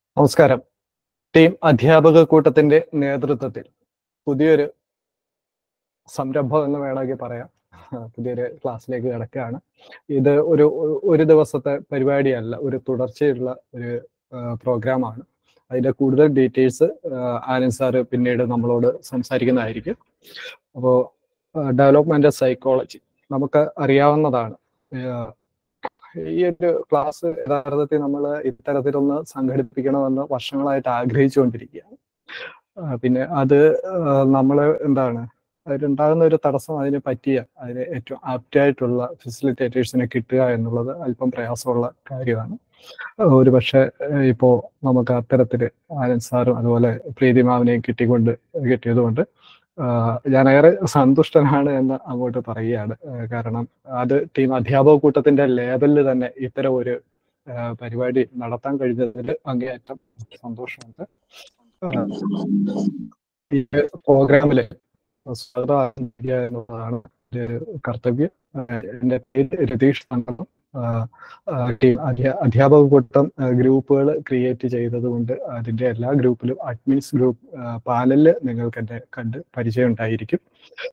നമസ്കാരം ടീം അധ്യാപക കൂട്ടത്തിന്റെ നേതൃത്വത്തിൽ പുതിയൊരു സംരംഭം എന്ന് വേണമെങ്കിൽ പറയാം പുതിയൊരു ക്ലാസ്സിലേക്ക് കിടക്കുകയാണ് ഇത് ഒരു ഒരു ദിവസത്തെ പരിപാടിയല്ല ഒരു തുടർച്ചയുള്ള ഒരു പ്രോഗ്രാമാണ് അതിന്റെ കൂടുതൽ ഡീറ്റെയിൽസ് ആനന്ദ് സാറ് പിന്നീട് നമ്മളോട് സംസാരിക്കുന്നതായിരിക്കും അപ്പോൾ ഡെവലപ്മെന്റ് സൈക്കോളജി നമുക്ക് അറിയാവുന്നതാണ് ഈ ഒരു ക്ലാസ് യഥാർത്ഥത്തിൽ നമ്മൾ ഇത്തരത്തിലൊന്ന് സംഘടിപ്പിക്കണമെന്ന് വർഷങ്ങളായിട്ട് ആഗ്രഹിച്ചുകൊണ്ടിരിക്കുകയാണ് പിന്നെ അത് നമ്മൾ എന്താണ് അതിലുണ്ടാകുന്ന ഒരു തടസ്സം അതിന് പറ്റിയ അതിന് ഏറ്റവും ആപ്റ്റായിട്ടുള്ള ഫെസിലിറ്റേറ്റേഴ്സിനെ കിട്ടുക എന്നുള്ളത് അല്പം പ്രയാസമുള്ള കാര്യമാണ് ഒരു പക്ഷേ ഇപ്പോൾ നമുക്ക് അത്തരത്തിൽ ആനന്ദ് സാറും അതുപോലെ പ്രീതി മാവിനെയും കിട്ടിക്കൊണ്ട് കിട്ടിയതുകൊണ്ട് ഞാൻ ഏറെ സന്തുഷ്ടനാണ് എന്ന് അങ്ങോട്ട് പറയുകയാണ് കാരണം അത് ടീം അധ്യാപക കൂട്ടത്തിന്റെ ലേബലിൽ തന്നെ ഇത്തരം ഒരു പരിപാടി നടത്താൻ കഴിഞ്ഞതിൽ അങ്ങേയറ്റം സന്തോഷമുണ്ട് ഈ പ്രോഗ്രാമില് സ്വാഗതം എന്നുള്ളതാണ് ഒരു കർത്തവ്യം എന്റെ പേര് രതീഷ് സംഗമം അധ്യാപക കൂട്ടം ഗ്രൂപ്പുകൾ ക്രിയേറ്റ് ചെയ്തത് കൊണ്ട് അതിന്റെ എല്ലാ ഗ്രൂപ്പിലും അഡ്മിൻസ് ഗ്രൂപ്പ് പാനലില് നിങ്ങൾക്ക് എന്നെ കണ്ട് പരിചയം ഉണ്ടായിരിക്കും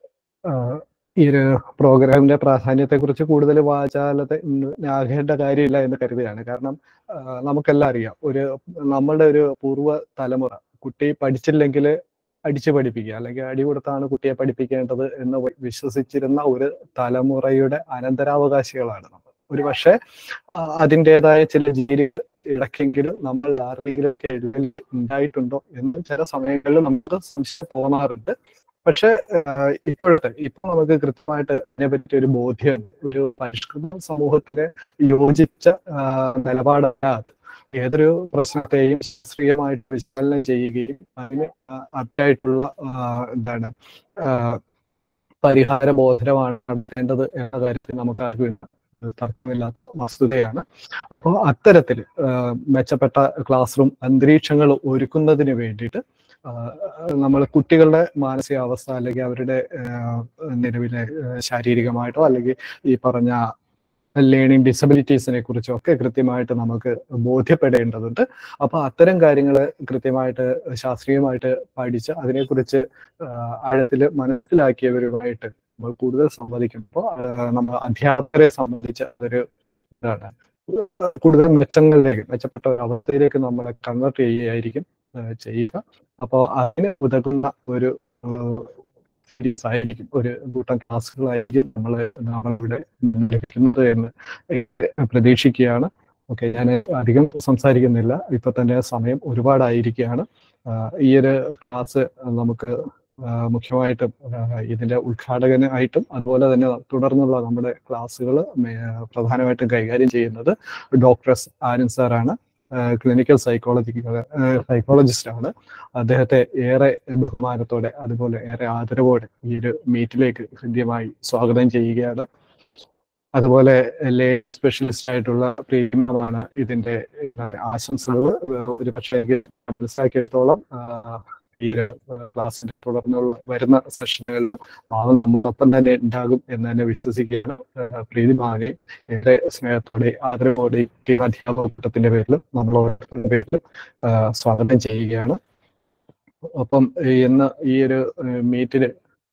ഈ ഒരു പ്രോഗ്രാമിന്റെ പ്രാധാന്യത്തെ കുറിച്ച് കൂടുതൽ വാചാലത്തെ ആകേണ്ട കാര്യമില്ല എന്ന് കരുതുകയാണ് കാരണം നമുക്കെല്ലാം അറിയാം ഒരു നമ്മളുടെ ഒരു പൂർവ്വ തലമുറ കുട്ടി പഠിച്ചില്ലെങ്കിൽ അടിച്ചു പഠിപ്പിക്കുക അല്ലെങ്കിൽ അടി കൊടുത്താണ് കുട്ടിയെ പഠിപ്പിക്കേണ്ടത് എന്ന് വിശ്വസിച്ചിരുന്ന ഒരു തലമുറയുടെ അനന്തരാവകാശികളാണ് നമ്മൾ ഒരു പക്ഷേ അതിൻ്റെതായ ചില ജീവികൾ ഇടയ്ക്കെങ്കിലും നമ്മൾ ആരുടെയെങ്കിലുമൊക്കെ ഇടയിൽ ഉണ്ടായിട്ടുണ്ടോ എന്ന് ചില സമയങ്ങളിൽ നമുക്ക് സംശയം തോന്നാറുണ്ട് പക്ഷെ ഇപ്പോഴത്തെ ഇപ്പൊ നമുക്ക് കൃത്യമായിട്ട് അതിനെപ്പറ്റി ഒരു ബോധ്യം ഒരു പരിഷ്കൃത സമൂഹത്തിലെ യോജിച്ച നിലപാടല്ലാതെ ഏതൊരു പ്രശ്നത്തെയും ശാസ്ത്രീയമായിട്ട് വിശകലനം ചെയ്യുകയും അതിന് അപ്റ്റായിട്ടുള്ള എന്താണ് പരിഹാര ബോധനമാണ് നടത്തേണ്ടത് എന്ന കാര്യത്തിൽ നമുക്ക് അറിവില്ല തർക്കമില്ലാത്ത വസ്തുതയാണ് അപ്പോൾ അത്തരത്തിൽ മെച്ചപ്പെട്ട ക്ലാസ് റൂം അന്തരീക്ഷങ്ങൾ ഒരുക്കുന്നതിന് വേണ്ടിയിട്ട് നമ്മൾ കുട്ടികളുടെ മാനസികാവസ്ഥ അല്ലെങ്കിൽ അവരുടെ നിലവിലെ ശാരീരികമായിട്ടോ അല്ലെങ്കിൽ ഈ പറഞ്ഞ ലേണിംഗ് ഡിസബിലിറ്റീസിനെ കുറിച്ചും ഒക്കെ കൃത്യമായിട്ട് നമുക്ക് ബോധ്യപ്പെടേണ്ടതുണ്ട് അപ്പൊ അത്തരം കാര്യങ്ങൾ കൃത്യമായിട്ട് ശാസ്ത്രീയമായിട്ട് പഠിച്ച് അതിനെക്കുറിച്ച് ആഴത്തിൽ മനസ്സിലാക്കിയവരുമായിട്ട് നമ്മൾ കൂടുതൽ സംവദിക്കുമ്പോൾ നമ്മൾ അധ്യാപകരെ സംബന്ധിച്ച് അതൊരു ഇതാണ് കൂടുതൽ മെച്ചങ്ങളിലേക്ക് മെച്ചപ്പെട്ട ഒരു അവസ്ഥയിലേക്ക് നമ്മളെ കൺവേർട്ട് ചെയ്യുകയായിരിക്കും ചെയ്യുക അപ്പോൾ അതിന് ഉതകുന്ന ഒരു സീരീസ് ആയിരിക്കും ഒരു കൂട്ടം ക്ലാസ്സുകളായിരിക്കും നമ്മൾ നമ്മളിവിടെ ലഭിക്കുന്നത് എന്ന് പ്രതീക്ഷിക്കുകയാണ് ഓക്കെ ഞാൻ അധികം സംസാരിക്കുന്നില്ല ഇപ്പൊ തന്നെ സമയം ഒരുപാടായിരിക്കുകയാണ് ഈ ഒരു ക്ലാസ് നമുക്ക് മുഖ്യമായിട്ടും ഇതിന്റെ ഉദ്ഘാടകനായിട്ടും അതുപോലെ തന്നെ തുടർന്നുള്ള നമ്മുടെ ക്ലാസ്സുകൾ പ്രധാനമായിട്ടും കൈകാര്യം ചെയ്യുന്നത് ഡോക്ടർ എസ് ആനന്ദ് സാറാണ് ക്ലിനിക്കൽ സൈക്കോളജി സൈക്കോളജിസ്റ്റ് ആണ് അദ്ദേഹത്തെ ഏറെ ബഹുമാനത്തോടെ അതുപോലെ ഏറെ ആദരവോടെ ഈ ഒരു മീറ്റിലേക്ക് ഹൃദ്യമായി സ്വാഗതം ചെയ്യുകയാണ് അതുപോലെ ലേ സ്പെഷ്യലിസ്റ്റ് ആയിട്ടുള്ള പ്രീമിയമാണ് ഇതിന്റെ ആശംസകൾ ഒരു പക്ഷേ മനസ്സിലാക്കിയിടത്തോളം ഈ ക്ലാസ്സിന്റെ തുടർന്നുള്ള വരുന്ന സെഷനുകളിൽ ഭാവം നമ്മോടൊപ്പം തന്നെ ഉണ്ടാകും എന്ന് തന്നെ വിശ്വസിക്കുകയാണ് പ്രീതി മാനെ ഏറെ സ്നേഹത്തോടെ ആദരവോടെ ടീം അധ്യാപക കൂട്ടത്തിന്റെ പേരിലും നമ്മളോടൊപ്പം പേരിലും സ്വാഗതം ചെയ്യുകയാണ് ഒപ്പം ഇന്ന് ഈ ഒരു മീറ്റില്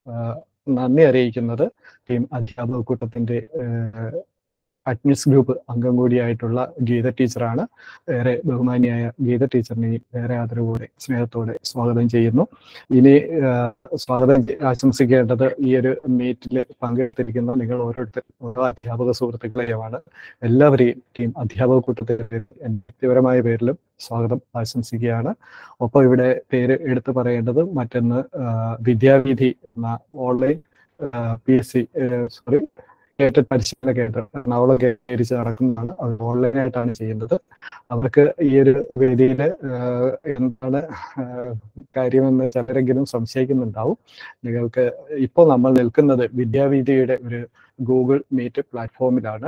നന്ദി അറിയിക്കുന്നത് ടീം അധ്യാപക കൂട്ടത്തിന്റെ അഡ്മിൻസ് ഗ്രൂപ്പ് അംഗം കൂടിയായിട്ടുള്ള ഗീത ടീച്ചറാണ് ഏറെ ബഹുമാനിയായ ഗീത ടീച്ചറിനെയും ഏറെ ആദരവോടെ സ്നേഹത്തോടെ സ്വാഗതം ചെയ്യുന്നു ഇനി സ്വാഗതം ആശംസിക്കേണ്ടത് ഈ ഒരു മീറ്റിൽ പങ്കെടുത്തിരിക്കുന്ന നിങ്ങൾ ഓരോരുത്തർ ഓരോ അധ്യാപക സുഹൃത്തുക്കളെയുമാണ് എല്ലാവരെയും ടീം അധ്യാപക കൂട്ടത്തിന്റെ വ്യക്തിപരമായ പേരിലും സ്വാഗതം ആശംസിക്കുകയാണ് ഒപ്പം ഇവിടെ പേര് എടുത്തു പറയേണ്ടത് മറ്റൊന്ന് വിദ്യാവിധി എന്ന online P S C sorry കേട്ടഡ് പരിശീലന കേന്ദ്രം എറണാകുളം കേന്ദ്രീകരിച്ച് നടക്കുന്നതാണ് അത് ഓൺലൈനായിട്ടാണ് ചെയ്യുന്നത് അവർക്ക് ഈ ഒരു വേദിയിൽ എന്താണ് കാര്യമെന്ന് ചിലരെങ്കിലും സംശയിക്കുന്നുണ്ടാവും നിങ്ങൾക്ക് ഇപ്പോൾ നമ്മൾ നിൽക്കുന്നത് വിദ്യാവീതിയുടെ ഒരു ഗൂഗിൾ മീറ്റ് പ്ലാറ്റ്ഫോമിലാണ്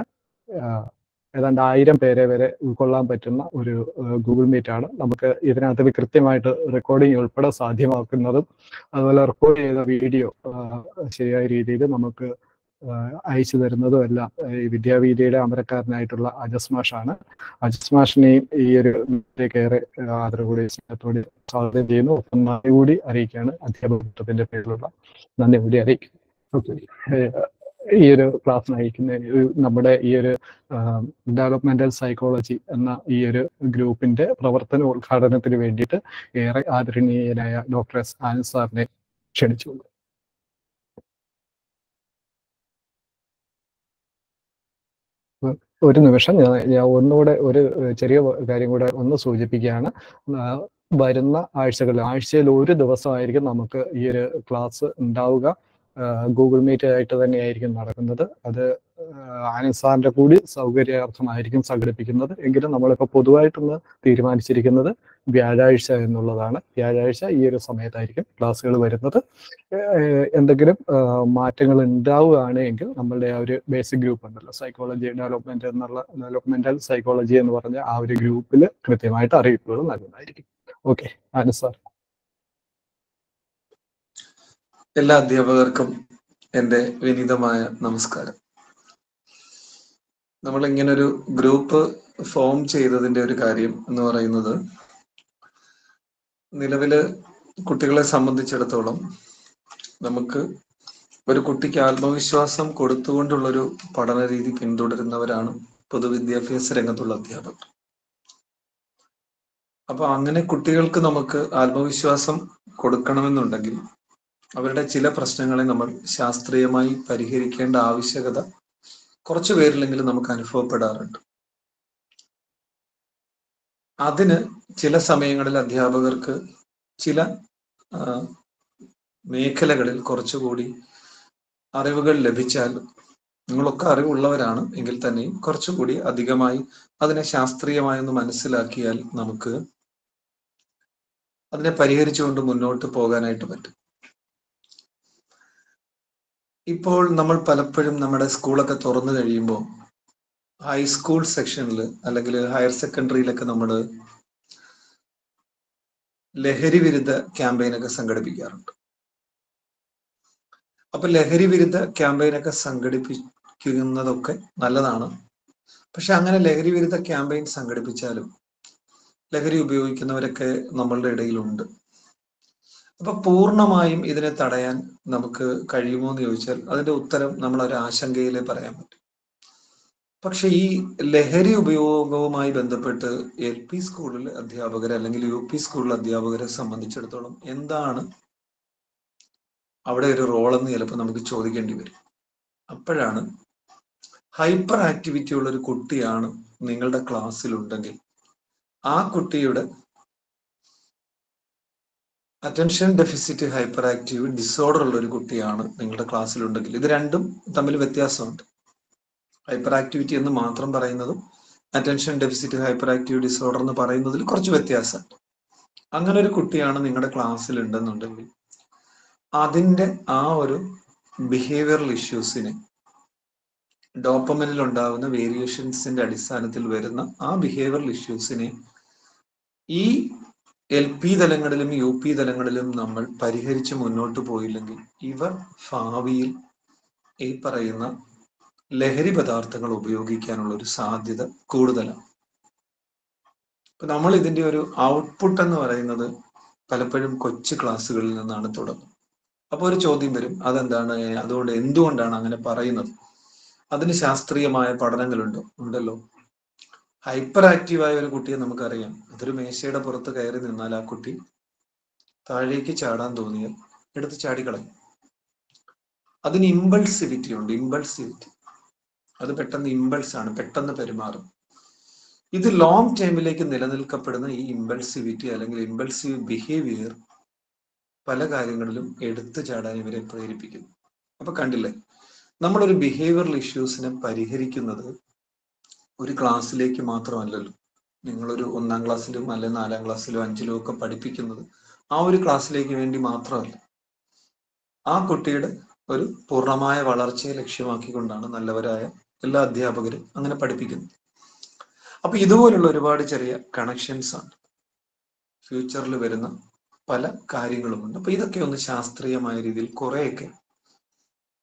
ഏതാണ്ട് ആയിരം പേരെ വരെ ഉൾക്കൊള്ളാൻ പറ്റുന്ന ഒരു ഗൂഗിൾ മീറ്റ് ആണ് നമുക്ക് ഇതിനകത്ത് കൃത്യമായിട്ട് റെക്കോർഡിംഗ് ഉൾപ്പെടെ സാധ്യമാക്കുന്നതും അതുപോലെ റെക്കോർഡ് ചെയ്ത വീഡിയോ ശരിയായ രീതിയിൽ നമുക്ക് അയച്ചു തരുന്നതും എല്ലാം ഈ വിദ്യാവീതിയുടെ അമരക്കാരനായിട്ടുള്ള അജസ് മാഷാണ് അജസ് മാഷിനെയും ഈ ഒരു ഏറെ ആദരവോടെ സ്നേഹത്തോടെ സ്വാഗതം ചെയ്യുന്നു ഒപ്പം നന്ദി കൂടി അറിയിക്കുകയാണ് അധ്യാപക കൂട്ടത്തിന്റെ പേരിലുള്ള നന്ദി കൂടി അറിയിക്കും ഓക്കെ ഈ ഒരു ക്ലാസ് നയിക്കുന്നതിന് നമ്മുടെ ഈ ഒരു ഡെവലപ്മെന്റൽ സൈക്കോളജി എന്ന ഈ ഒരു ഗ്രൂപ്പിന്റെ പ്രവർത്തന ഉദ്ഘാടനത്തിന് വേണ്ടിയിട്ട് ഏറെ ആദരണീയനായ ഡോക്ടർ എസ് ആനന്ദ് സാറിനെ ക്ഷണിച്ചു ഒരു നിമിഷം ഞാൻ ഞാൻ ഒന്നുകൂടെ ഒരു ചെറിയ കാര്യം കൂടെ ഒന്ന് സൂചിപ്പിക്കുകയാണ് വരുന്ന ആഴ്ചകളിൽ ആഴ്ചയിൽ ഒരു ദിവസമായിരിക്കും നമുക്ക് ഈ ഒരു ക്ലാസ് ഉണ്ടാവുക ഗൂഗിൾ മീറ്റ് ആയിട്ട് തന്നെയായിരിക്കും നടക്കുന്നത് അത് ആനന്ദ് സാറിന്റെ കൂടി സൗകര്യാർത്ഥമായിരിക്കും സംഘടിപ്പിക്കുന്നത് എങ്കിലും നമ്മളിപ്പോൾ പൊതുവായിട്ടൊന്ന് തീരുമാനിച്ചിരിക്കുന്നത് വ്യാഴാഴ്ച എന്നുള്ളതാണ് വ്യാഴാഴ്ച ഈ ഒരു സമയത്തായിരിക്കും ക്ലാസ്സുകൾ വരുന്നത് എന്തെങ്കിലും മാറ്റങ്ങൾ ഉണ്ടാവുകയാണ് എങ്കിൽ നമ്മളുടെ ആ ഒരു ബേസിക് ഗ്രൂപ്പ് ഉണ്ടല്ലോ സൈക്കോളജി ഡെവലപ്മെന്റ് എന്നുള്ള ഡെവലപ്മെന്റൽ സൈക്കോളജി എന്ന് പറഞ്ഞ ആ ഒരു ഗ്രൂപ്പിൽ കൃത്യമായിട്ട് അറിയിപ്പുകൾ നൽകുന്നതായിരിക്കും ഓക്കെ ആനന്ദ് സാർ എല്ലാ അധ്യാപകർക്കും എൻ്റെ വിനീതമായ നമസ്കാരം നമ്മൾ ഇങ്ങനൊരു ഗ്രൂപ്പ് ഫോം ചെയ്തതിന്റെ ഒരു കാര്യം എന്ന് പറയുന്നത് നിലവില് കുട്ടികളെ സംബന്ധിച്ചിടത്തോളം നമുക്ക് ഒരു കുട്ടിക്ക് ആത്മവിശ്വാസം കൊടുത്തുകൊണ്ടുള്ളൊരു പഠന രീതി പിന്തുടരുന്നവരാണ് പൊതുവിദ്യാഭ്യാസ രംഗത്തുള്ള അധ്യാപകർ അപ്പൊ അങ്ങനെ കുട്ടികൾക്ക് നമുക്ക് ആത്മവിശ്വാസം കൊടുക്കണമെന്നുണ്ടെങ്കിൽ അവരുടെ ചില പ്രശ്നങ്ങളെ നമ്മൾ ശാസ്ത്രീയമായി പരിഹരിക്കേണ്ട ആവശ്യകത കുറച്ചു പേരിലെങ്കിലും നമുക്ക് അനുഭവപ്പെടാറുണ്ട് അതിന് ചില സമയങ്ങളിൽ അധ്യാപകർക്ക് ചില മേഖലകളിൽ കുറച്ചുകൂടി അറിവുകൾ ലഭിച്ചാൽ നിങ്ങളൊക്കെ അറിവുള്ളവരാണ് എങ്കിൽ തന്നെയും കുറച്ചുകൂടി അധികമായി അതിനെ ശാസ്ത്രീയമായി ഒന്ന് മനസ്സിലാക്കിയാൽ നമുക്ക് അതിനെ പരിഹരിച്ചുകൊണ്ട് മുന്നോട്ട് പോകാനായിട്ട് പറ്റും ഇപ്പോൾ നമ്മൾ പലപ്പോഴും നമ്മുടെ സ്കൂളൊക്കെ തുറന്നു കഴിയുമ്പോൾ ഹൈസ്കൂൾ സെക്ഷനിൽ അല്ലെങ്കിൽ ഹയർ സെക്കൻഡറിയിലൊക്കെ നമ്മൾ ലഹരി വിരുദ്ധ ക്യാമ്പയിനൊക്കെ സംഘടിപ്പിക്കാറുണ്ട് അപ്പൊ ലഹരി വിരുദ്ധ ക്യാമ്പയിനൊക്കെ സംഘടിപ്പിക്കുന്നതൊക്കെ നല്ലതാണ് പക്ഷെ അങ്ങനെ ലഹരി വിരുദ്ധ ക്യാമ്പയിൻ സംഘടിപ്പിച്ചാലും ലഹരി ഉപയോഗിക്കുന്നവരൊക്കെ നമ്മളുടെ ഇടയിലുണ്ട് അപ്പൊ പൂർണ്ണമായും ഇതിനെ തടയാൻ നമുക്ക് കഴിയുമോ എന്ന് ചോദിച്ചാൽ അതിന്റെ ഉത്തരം നമ്മൾ ഒരു ആശങ്കയിലേ പറയാൻ പറ്റും പക്ഷെ ഈ ലഹരി ഉപയോഗവുമായി ബന്ധപ്പെട്ട് എൽ പി സ്കൂളിൽ അധ്യാപകരെ അല്ലെങ്കിൽ യു പി സ്കൂളിൽ അധ്യാപകരെ സംബന്ധിച്ചിടത്തോളം എന്താണ് അവിടെ ഒരു റോളെന്ന് ചിലപ്പോൾ നമുക്ക് ചോദിക്കേണ്ടി വരും അപ്പോഴാണ് ഹൈപ്പർ ആക്ടിവിറ്റി ഉള്ള ഒരു കുട്ടിയാണ് നിങ്ങളുടെ ക്ലാസ്സിലുണ്ടെങ്കിൽ ആ കുട്ടിയുടെ attention deficit hyperactive disorder ഉള്ള ഒരു കുട്ടിയാണ് നിങ്ങളുടെ ക്ലാസ്സിലുണ്ടെങ്കിൽ ഇത് രണ്ടും തമ്മിൽ വ്യത്യാസമുണ്ട് ഹൈപ്പർ ആക്ടിവിറ്റി എന്ന് മാത്രം പറയുന്നതും attention deficit hyperactive disorder എന്ന് പറയുന്നതിൽ കുറച്ച് വ്യത്യാസമുണ്ട് അങ്ങനെ ഒരു കുട്ടിയാണ് നിങ്ങളുടെ ക്ലാസ്സിൽ ഉണ്ടെന്നുണ്ടെങ്കിൽ അതിന്റെ ആ ഒരു ബിഹേവിയറൽ ഇഷ്യൂസിനെ ഡോപ്പമിനിൽ ഉണ്ടാകുന്ന വേരിയേഷൻസിന്റെ അടിസ്ഥാനത്തിൽ വരുന്ന ആ ബിഹേവിയറൽ ഇഷ്യൂസിനെ ഈ എൽ പി തലങ്ങളിലും യു പി തലങ്ങളിലും നമ്മൾ പരിഹരിച്ച് മുന്നോട്ട് പോയില്ലെങ്കിൽ ഇവർ ഭാവിയിൽ ഈ പറയുന്ന ലഹരി പദാർത്ഥങ്ങൾ ഉപയോഗിക്കാനുള്ള ഒരു സാധ്യത കൂടുതലാണ് ഇപ്പൊ നമ്മൾ ഇതിന്റെ ഒരു ഔട്ട്പുട്ട് എന്ന് പറയുന്നത് പലപ്പോഴും കൊച്ചു ക്ലാസ്സുകളിൽ നിന്നാണ് തുടങ്ങുന്നത് അപ്പൊ ഒരു ചോദ്യം വരും അതെന്താണ് അതുകൊണ്ട് എന്തുകൊണ്ടാണ് അങ്ങനെ പറയുന്നത് അതിന് ശാസ്ത്രീയമായ പഠനങ്ങളുണ്ടോ ഉണ്ടല്ലോ ഹൈപ്പർ ആക്റ്റീവായ ഒരു കുട്ടിയെ നമുക്കറിയാം അതൊരു മേശയുടെ പുറത്ത് കയറി നിന്നാൽ ആ കുട്ടി താഴേക്ക് ചാടാൻ തോന്നിയാൽ എടുത്ത് ചാടിക്കളയും അതിന് ഇമ്പൾസിവിറ്റി ഉണ്ട് ഇമ്പൾസിവിറ്റി അത് പെട്ടെന്ന് ഇമ്പൾസ് ആണ് പെട്ടെന്ന് പെരുമാറും ഇത് ലോങ് ടൈമിലേക്ക് നിലനിൽക്കപ്പെടുന്ന ഈ ഇമ്പൾസിവിറ്റി അല്ലെങ്കിൽ ഇമ്പൾസീവ് ബിഹേവിയർ പല കാര്യങ്ങളിലും എടുത്തു ചാടാൻ ഇവരെ പ്രേരിപ്പിക്കുന്നു അപ്പൊ കണ്ടില്ലേ നമ്മളൊരു ബിഹേവിയറൽ ഇഷ്യൂസിനെ പരിഹരിക്കുന്നത് ഒരു ക്ലാസ്സിലേക്ക് മാത്രമല്ലല്ലോ നിങ്ങളൊരു ഒന്നാം ക്ലാസ്സിലും അല്ലെ നാലാം ക്ലാസ്സിലോ അഞ്ചിലോ ഒക്കെ പഠിപ്പിക്കുന്നത് ആ ഒരു ക്ലാസ്സിലേക്ക് വേണ്ടി മാത്രമല്ല ആ കുട്ടിയുടെ ഒരു പൂർണ്ണമായ വളർച്ചയെ ലക്ഷ്യമാക്കിക്കൊണ്ടാണ് നല്ലവരായ എല്ലാ അധ്യാപകരും അങ്ങനെ പഠിപ്പിക്കുന്നത് അപ്പൊ ഇതുപോലുള്ള ഒരുപാട് ചെറിയ കണക്ഷൻസ് ആണ് ഫ്യൂച്ചറിൽ വരുന്ന പല കാര്യങ്ങളുമുണ്ട് അപ്പൊ ഇതൊക്കെ ഒന്ന് ശാസ്ത്രീയമായ രീതിയിൽ കുറെയൊക്കെ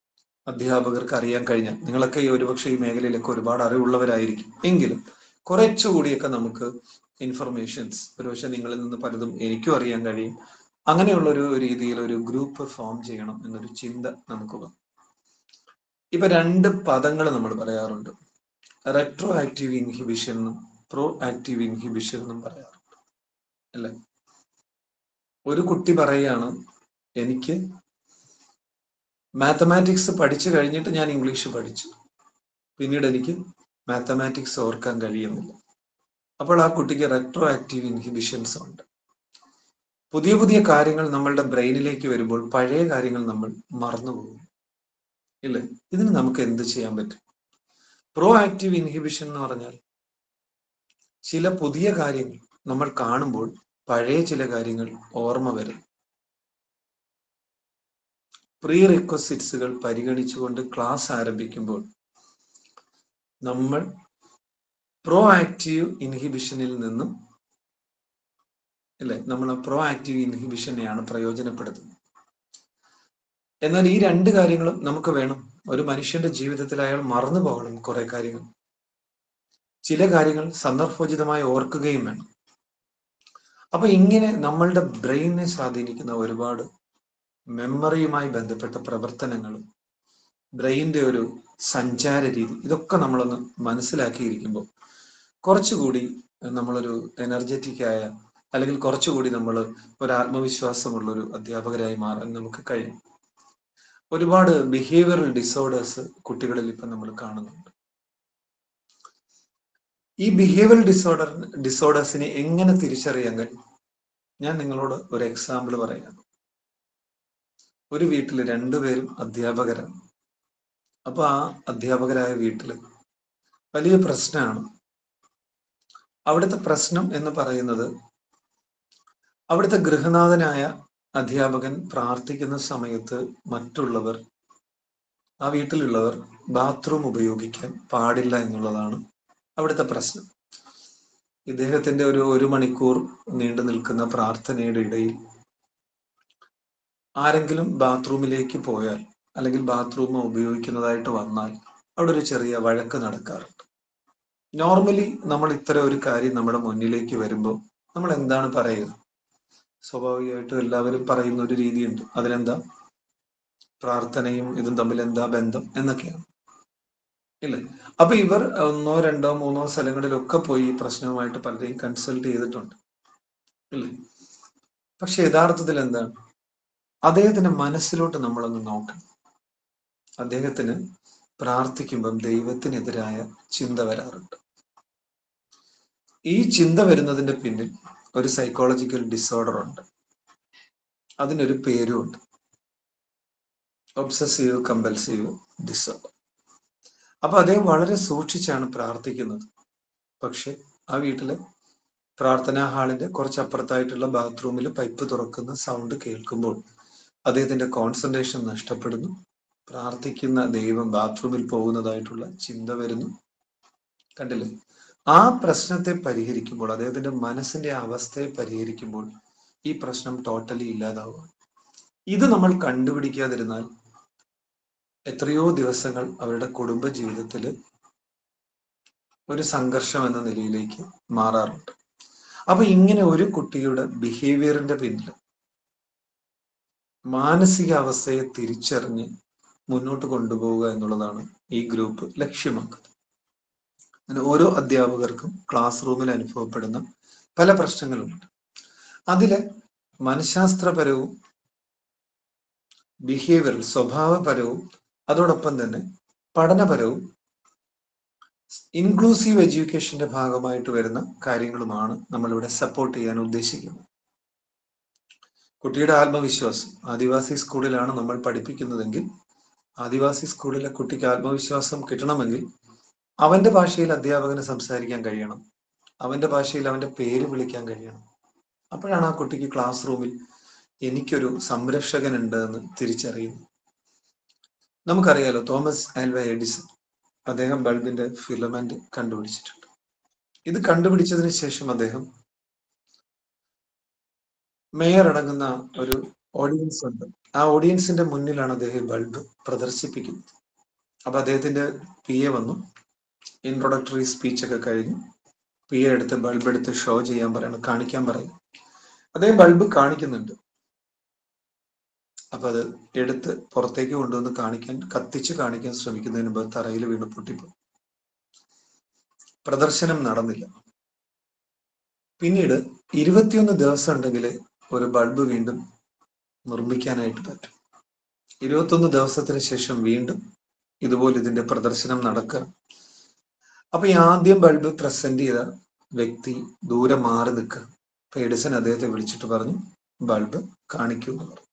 അധ്യാപകർക്ക് അറിയാൻ കഴിഞ്ഞാൽ നിങ്ങളൊക്കെ ഈ ഒരുപക്ഷെ ഈ മേഖലയിലൊക്കെ ഒരുപാട് അറിവുള്ളവരായിരിക്കും എങ്കിലും കുറച്ചുകൂടിയൊക്കെ നമുക്ക് ഇൻഫർമേഷൻസ് ഒരുപക്ഷെ നിങ്ങളിൽ നിന്ന് പലതും എനിക്കും അറിയാൻ കഴിയും അങ്ങനെയുള്ള ഒരു രീതിയിൽ ഒരു ഗ്രൂപ്പ് ഫോം ചെയ്യണം എന്നൊരു ചിന്ത നമുക്ക് വന്നു ഇപ്പൊ രണ്ട് പദങ്ങൾ നമ്മൾ പറയാറുണ്ട് റെട്രോ ആക്റ്റീവ് ഇൻഹിബിഷൻ എന്നും പ്രോ ആക്റ്റീവ് ഇൻഹിബിഷൻ എന്നും പറയാറുണ്ട് അല്ലെ ഒരു കുട്ടി പറയാണ് എനിക്ക് മാത്തമാറ്റിക്സ് പഠിച്ചു കഴിഞ്ഞിട്ട് ഞാൻ ഇംഗ്ലീഷ് പഠിച്ചു പിന്നീട് എനിക്ക് മാത്തമാറ്റിക്സ് ഓർക്കാൻ കഴിയുന്നില്ല അപ്പോൾ ആ കുട്ടിക്ക് റെട്രോ ആക്റ്റീവ് ഇൻഹിബിഷൻസ് ഉണ്ട് പുതിയ പുതിയ കാര്യങ്ങൾ നമ്മളുടെ ബ്രെയിനിലേക്ക് വരുമ്പോൾ പഴയ കാര്യങ്ങൾ നമ്മൾ മറന്നുപോകും ഇല്ലേ ഇതിന് നമുക്ക് എന്ത് ചെയ്യാൻ പറ്റും പ്രോ ആക്റ്റീവ് ഇൻഹിബിഷൻ എന്ന് പറഞ്ഞാൽ ചില പുതിയ കാര്യങ്ങൾ നമ്മൾ കാണുമ്പോൾ പഴയ ചില കാര്യങ്ങൾ ഓർമ്മ വരും പ്രീ റിക്വസിറ്റ്സുകൾ പരിഗണിച്ചുകൊണ്ട് ക്ലാസ് ആരംഭിക്കുമ്പോൾ നമ്മൾ പ്രോ ആക്റ്റീവ് ഇൻഹിബിഷനിൽ നിന്നും അല്ലെ നമ്മൾ പ്രോ ആക്റ്റീവ് ഇൻഹിബിഷനെയാണ് പ്രയോജനപ്പെടുത്തുന്നത് എന്നാൽ ഈ രണ്ട് കാര്യങ്ങളും നമുക്ക് വേണം ഒരു മനുഷ്യന്റെ ജീവിതത്തിൽ അയാൾ മറന്നു പോകണം കുറെ കാര്യങ്ങൾ ചില കാര്യങ്ങൾ സന്ദർഭോചിതമായി ഓർക്കുകയും വേണം അപ്പൊ ഇങ്ങനെ നമ്മളുടെ ബ്രെയിനെ സ്വാധീനിക്കുന്ന ഒരുപാട് മെമ്മറിയുമായി ബന്ധപ്പെട്ട പ്രവർത്തനങ്ങളും ബ്രെയിന്റെ ഒരു സഞ്ചാര രീതി ഇതൊക്കെ നമ്മളൊന്ന് മനസ്സിലാക്കിയിരിക്കുമ്പോൾ കുറച്ചുകൂടി നമ്മളൊരു എനർജറ്റിക് ആയ അല്ലെങ്കിൽ കുറച്ചുകൂടി നമ്മൾ ഒരു ആത്മവിശ്വാസമുള്ള ഒരു അധ്യാപകരായി മാറാൻ നമുക്ക് കഴിയും ഒരുപാട് ബിഹേവിയറൽ ഡിസോർഡേഴ്സ് കുട്ടികളിൽ ഇപ്പം നമ്മൾ കാണുന്നുണ്ട് ഈ ബിഹേവിയറൽ ഡിസോർഡർ ഡിസോർഡേഴ്സിനെ എങ്ങനെ തിരിച്ചറിയാൻ കഴിയും ഞാൻ നിങ്ങളോട് ഒരു എക്സാമ്പിൾ പറയാം ഒരു വീട്ടിൽ രണ്ടുപേരും അധ്യാപകരാണ് അപ്പൊ ആ അധ്യാപകരായ വീട്ടില് വലിയ പ്രശ്നമാണ് അവിടുത്തെ പ്രശ്നം എന്ന് പറയുന്നത് അവിടുത്തെ ഗൃഹനാഥനായ അധ്യാപകൻ പ്രാർത്ഥിക്കുന്ന സമയത്ത് മറ്റുള്ളവർ ആ വീട്ടിലുള്ളവർ ബാത്റൂം ഉപയോഗിക്കാൻ പാടില്ല എന്നുള്ളതാണ് അവിടുത്തെ പ്രശ്നം ഇദ്ദേഹത്തിന്റെ ഒരു ഒരു മണിക്കൂർ നീണ്ടു നിൽക്കുന്ന പ്രാർത്ഥനയുടെ ഇടയിൽ ആരെങ്കിലും ബാത്റൂമിലേക്ക് പോയാൽ അല്ലെങ്കിൽ ബാത്റൂം ഉപയോഗിക്കുന്നതായിട്ട് വന്നാൽ അവിടെ ഒരു ചെറിയ വഴക്ക് നടക്കാറുണ്ട് നോർമലി നമ്മൾ ഇത്തരം ഒരു കാര്യം നമ്മുടെ മുന്നിലേക്ക് വരുമ്പോൾ നമ്മൾ എന്താണ് പറയുക സ്വാഭാവികമായിട്ടും എല്ലാവരും പറയുന്ന ഒരു രീതിയുണ്ട് അതിലെന്താ പ്രാർത്ഥനയും ഇതും തമ്മിൽ എന്താ ബന്ധം എന്നൊക്കെയാണ് ഇല്ലേ അപ്പൊ ഇവർ ഒന്നോ രണ്ടോ മൂന്നോ സ്ഥലങ്ങളിലൊക്കെ പോയി ഈ പ്രശ്നവുമായിട്ട് പലരെയും കൺസൾട്ട് ചെയ്തിട്ടുണ്ട് ഇല്ലേ പക്ഷെ യഥാർത്ഥത്തിൽ എന്താണ് അദ്ദേഹത്തിന്റെ മനസ്സിലോട്ട് നമ്മളൊന്ന് നോക്കണം അദ്ദേഹത്തിന് പ്രാർത്ഥിക്കുമ്പം ദൈവത്തിനെതിരായ ചിന്ത വരാറുണ്ട് ഈ ചിന്ത വരുന്നതിന്റെ പിന്നിൽ ഒരു സൈക്കോളജിക്കൽ ഡിസോർഡർ ഉണ്ട് അതിനൊരു പേരും ഉണ്ട് ഒബ്സസീവ് കമ്പൽസീവ് ഡിസോർഡർ അപ്പൊ അദ്ദേഹം വളരെ സൂക്ഷിച്ചാണ് പ്രാർത്ഥിക്കുന്നത് പക്ഷെ ആ വീട്ടിലെ പ്രാർത്ഥനാ ഹാളിന്റെ കുറച്ചപ്പുറത്തായിട്ടുള്ള ബാത്റൂമിൽ പൈപ്പ് തുറക്കുന്ന സൗണ്ട് കേൾക്കുമ്പോൾ അദ്ദേഹത്തിന്റെ കോൺസെൻട്രേഷൻ നഷ്ടപ്പെടുന്നു പ്രാർത്ഥിക്കുന്ന ദൈവം ബാത്റൂമിൽ പോകുന്നതായിട്ടുള്ള ചിന്ത വരുന്നു കണ്ടില്ലേ ആ പ്രശ്നത്തെ പരിഹരിക്കുമ്പോൾ അദ്ദേഹത്തിന്റെ മനസ്സിന്റെ അവസ്ഥയെ പരിഹരിക്കുമ്പോൾ ഈ പ്രശ്നം ടോട്ടലി ഇല്ലാതാവുക ഇത് നമ്മൾ കണ്ടുപിടിക്കാതിരുന്നാൽ എത്രയോ ദിവസങ്ങൾ അവരുടെ കുടുംബ ജീവിതത്തിൽ ഒരു സംഘർഷം എന്ന നിലയിലേക്ക് മാറാറുണ്ട് അപ്പൊ ഇങ്ങനെ ഒരു കുട്ടിയുടെ ബിഹേവിയറിന്റെ പിന്നിൽ മാനസികാവസ്ഥയെ തിരിച്ചറിഞ്ഞ് മുന്നോട്ട് കൊണ്ടുപോവുക എന്നുള്ളതാണ് ഈ ഗ്രൂപ്പ് ലക്ഷ്യമാക്കുന്നത് അങ്ങനെ ഓരോ അധ്യാപകർക്കും ക്ലാസ് റൂമിൽ അനുഭവപ്പെടുന്ന പല പ്രശ്നങ്ങളുമുണ്ട് അതിലെ മനഃശാസ്ത്രപരവും ബിഹേവിയറൽ സ്വഭാവപരവും അതോടൊപ്പം തന്നെ പഠനപരവും ഇൻക്ലൂസീവ് എഡ്യൂക്കേഷന്റെ ഭാഗമായിട്ട് വരുന്ന കാര്യങ്ങളുമാണ് നമ്മളിവിടെ സപ്പോർട്ട് ചെയ്യാൻ ഉദ്ദേശിക്കുന്നത് കുട്ടിയുടെ ആത്മവിശ്വാസം ആദിവാസി സ്കൂളിലാണ് നമ്മൾ പഠിപ്പിക്കുന്നതെങ്കിൽ ആദിവാസി സ്കൂളിലെ കുട്ടിക്ക് ആത്മവിശ്വാസം കിട്ടണമെങ്കിൽ അവന്റെ ഭാഷയിൽ അധ്യാപകന് സംസാരിക്കാൻ കഴിയണം അവന്റെ ഭാഷയിൽ അവന്റെ പേര് വിളിക്കാൻ കഴിയണം അപ്പോഴാണ് ആ കുട്ടിക്ക് ക്ലാസ് റൂമിൽ എനിക്കൊരു സംരക്ഷകൻ ഉണ്ട് എന്ന് തിരിച്ചറിയുന്നു നമുക്കറിയാലോ തോമസ് ആൽവ എഡിസൺ അദ്ദേഹം ബൾബിന്റെ ഫിലമെന്റ് കണ്ടുപിടിച്ചിട്ടുണ്ട് ഇത് കണ്ടുപിടിച്ചതിന് ശേഷം അദ്ദേഹം മേയർ അടങ്ങുന്ന ഒരു ഓഡിയൻസ് ഉണ്ട് ആ ഓഡിയൻസിന്റെ മുന്നിലാണ് അദ്ദേഹം ബൾബ് പ്രദർശിപ്പിക്കുന്നത് അപ്പൊ അദ്ദേഹത്തിന്റെ പി എ വന്നു ഇൻട്രൊഡക്ടറി സ്പീച്ച് ഒക്കെ കഴിഞ്ഞു പി എ എടുത്ത് ബൾബ് എടുത്ത് ഷോ ചെയ്യാൻ പറയണം കാണിക്കാൻ പറയും അദ്ദേഹം ബൾബ് കാണിക്കുന്നുണ്ട് അപ്പൊ അത് എടുത്ത് പുറത്തേക്ക് കൊണ്ടുവന്ന് കാണിക്കാൻ കത്തിച്ച് കാണിക്കാൻ ശ്രമിക്കുന്നതിന് മുമ്പ് തറയിൽ വീണ് പൊട്ടിപ്പോയി പ്രദർശനം നടന്നില്ല പിന്നീട് ഇരുപത്തിയൊന്ന് ദിവസം ഉണ്ടെങ്കിൽ ഒരു ബൾബ് വീണ്ടും നിർമ്മിക്കാനായിട്ട് പറ്റും ഇരുപത്തൊന്ന് ദിവസത്തിന് ശേഷം വീണ്ടും ഇതുപോലെ ഇതിന്റെ പ്രദർശനം നടക്കുക അപ്പൊ ഈ ആദ്യം ബൾബ് പ്രസന്റ് ചെയ്ത വ്യക്തി ദൂരെ മാറി നിൽക്കുക അപ്പൊ എഡിസൺ അദ്ദേഹത്തെ വിളിച്ചിട്ട് പറഞ്ഞു ബൾബ് കാണിക്കൂ എന്ന് പറഞ്ഞു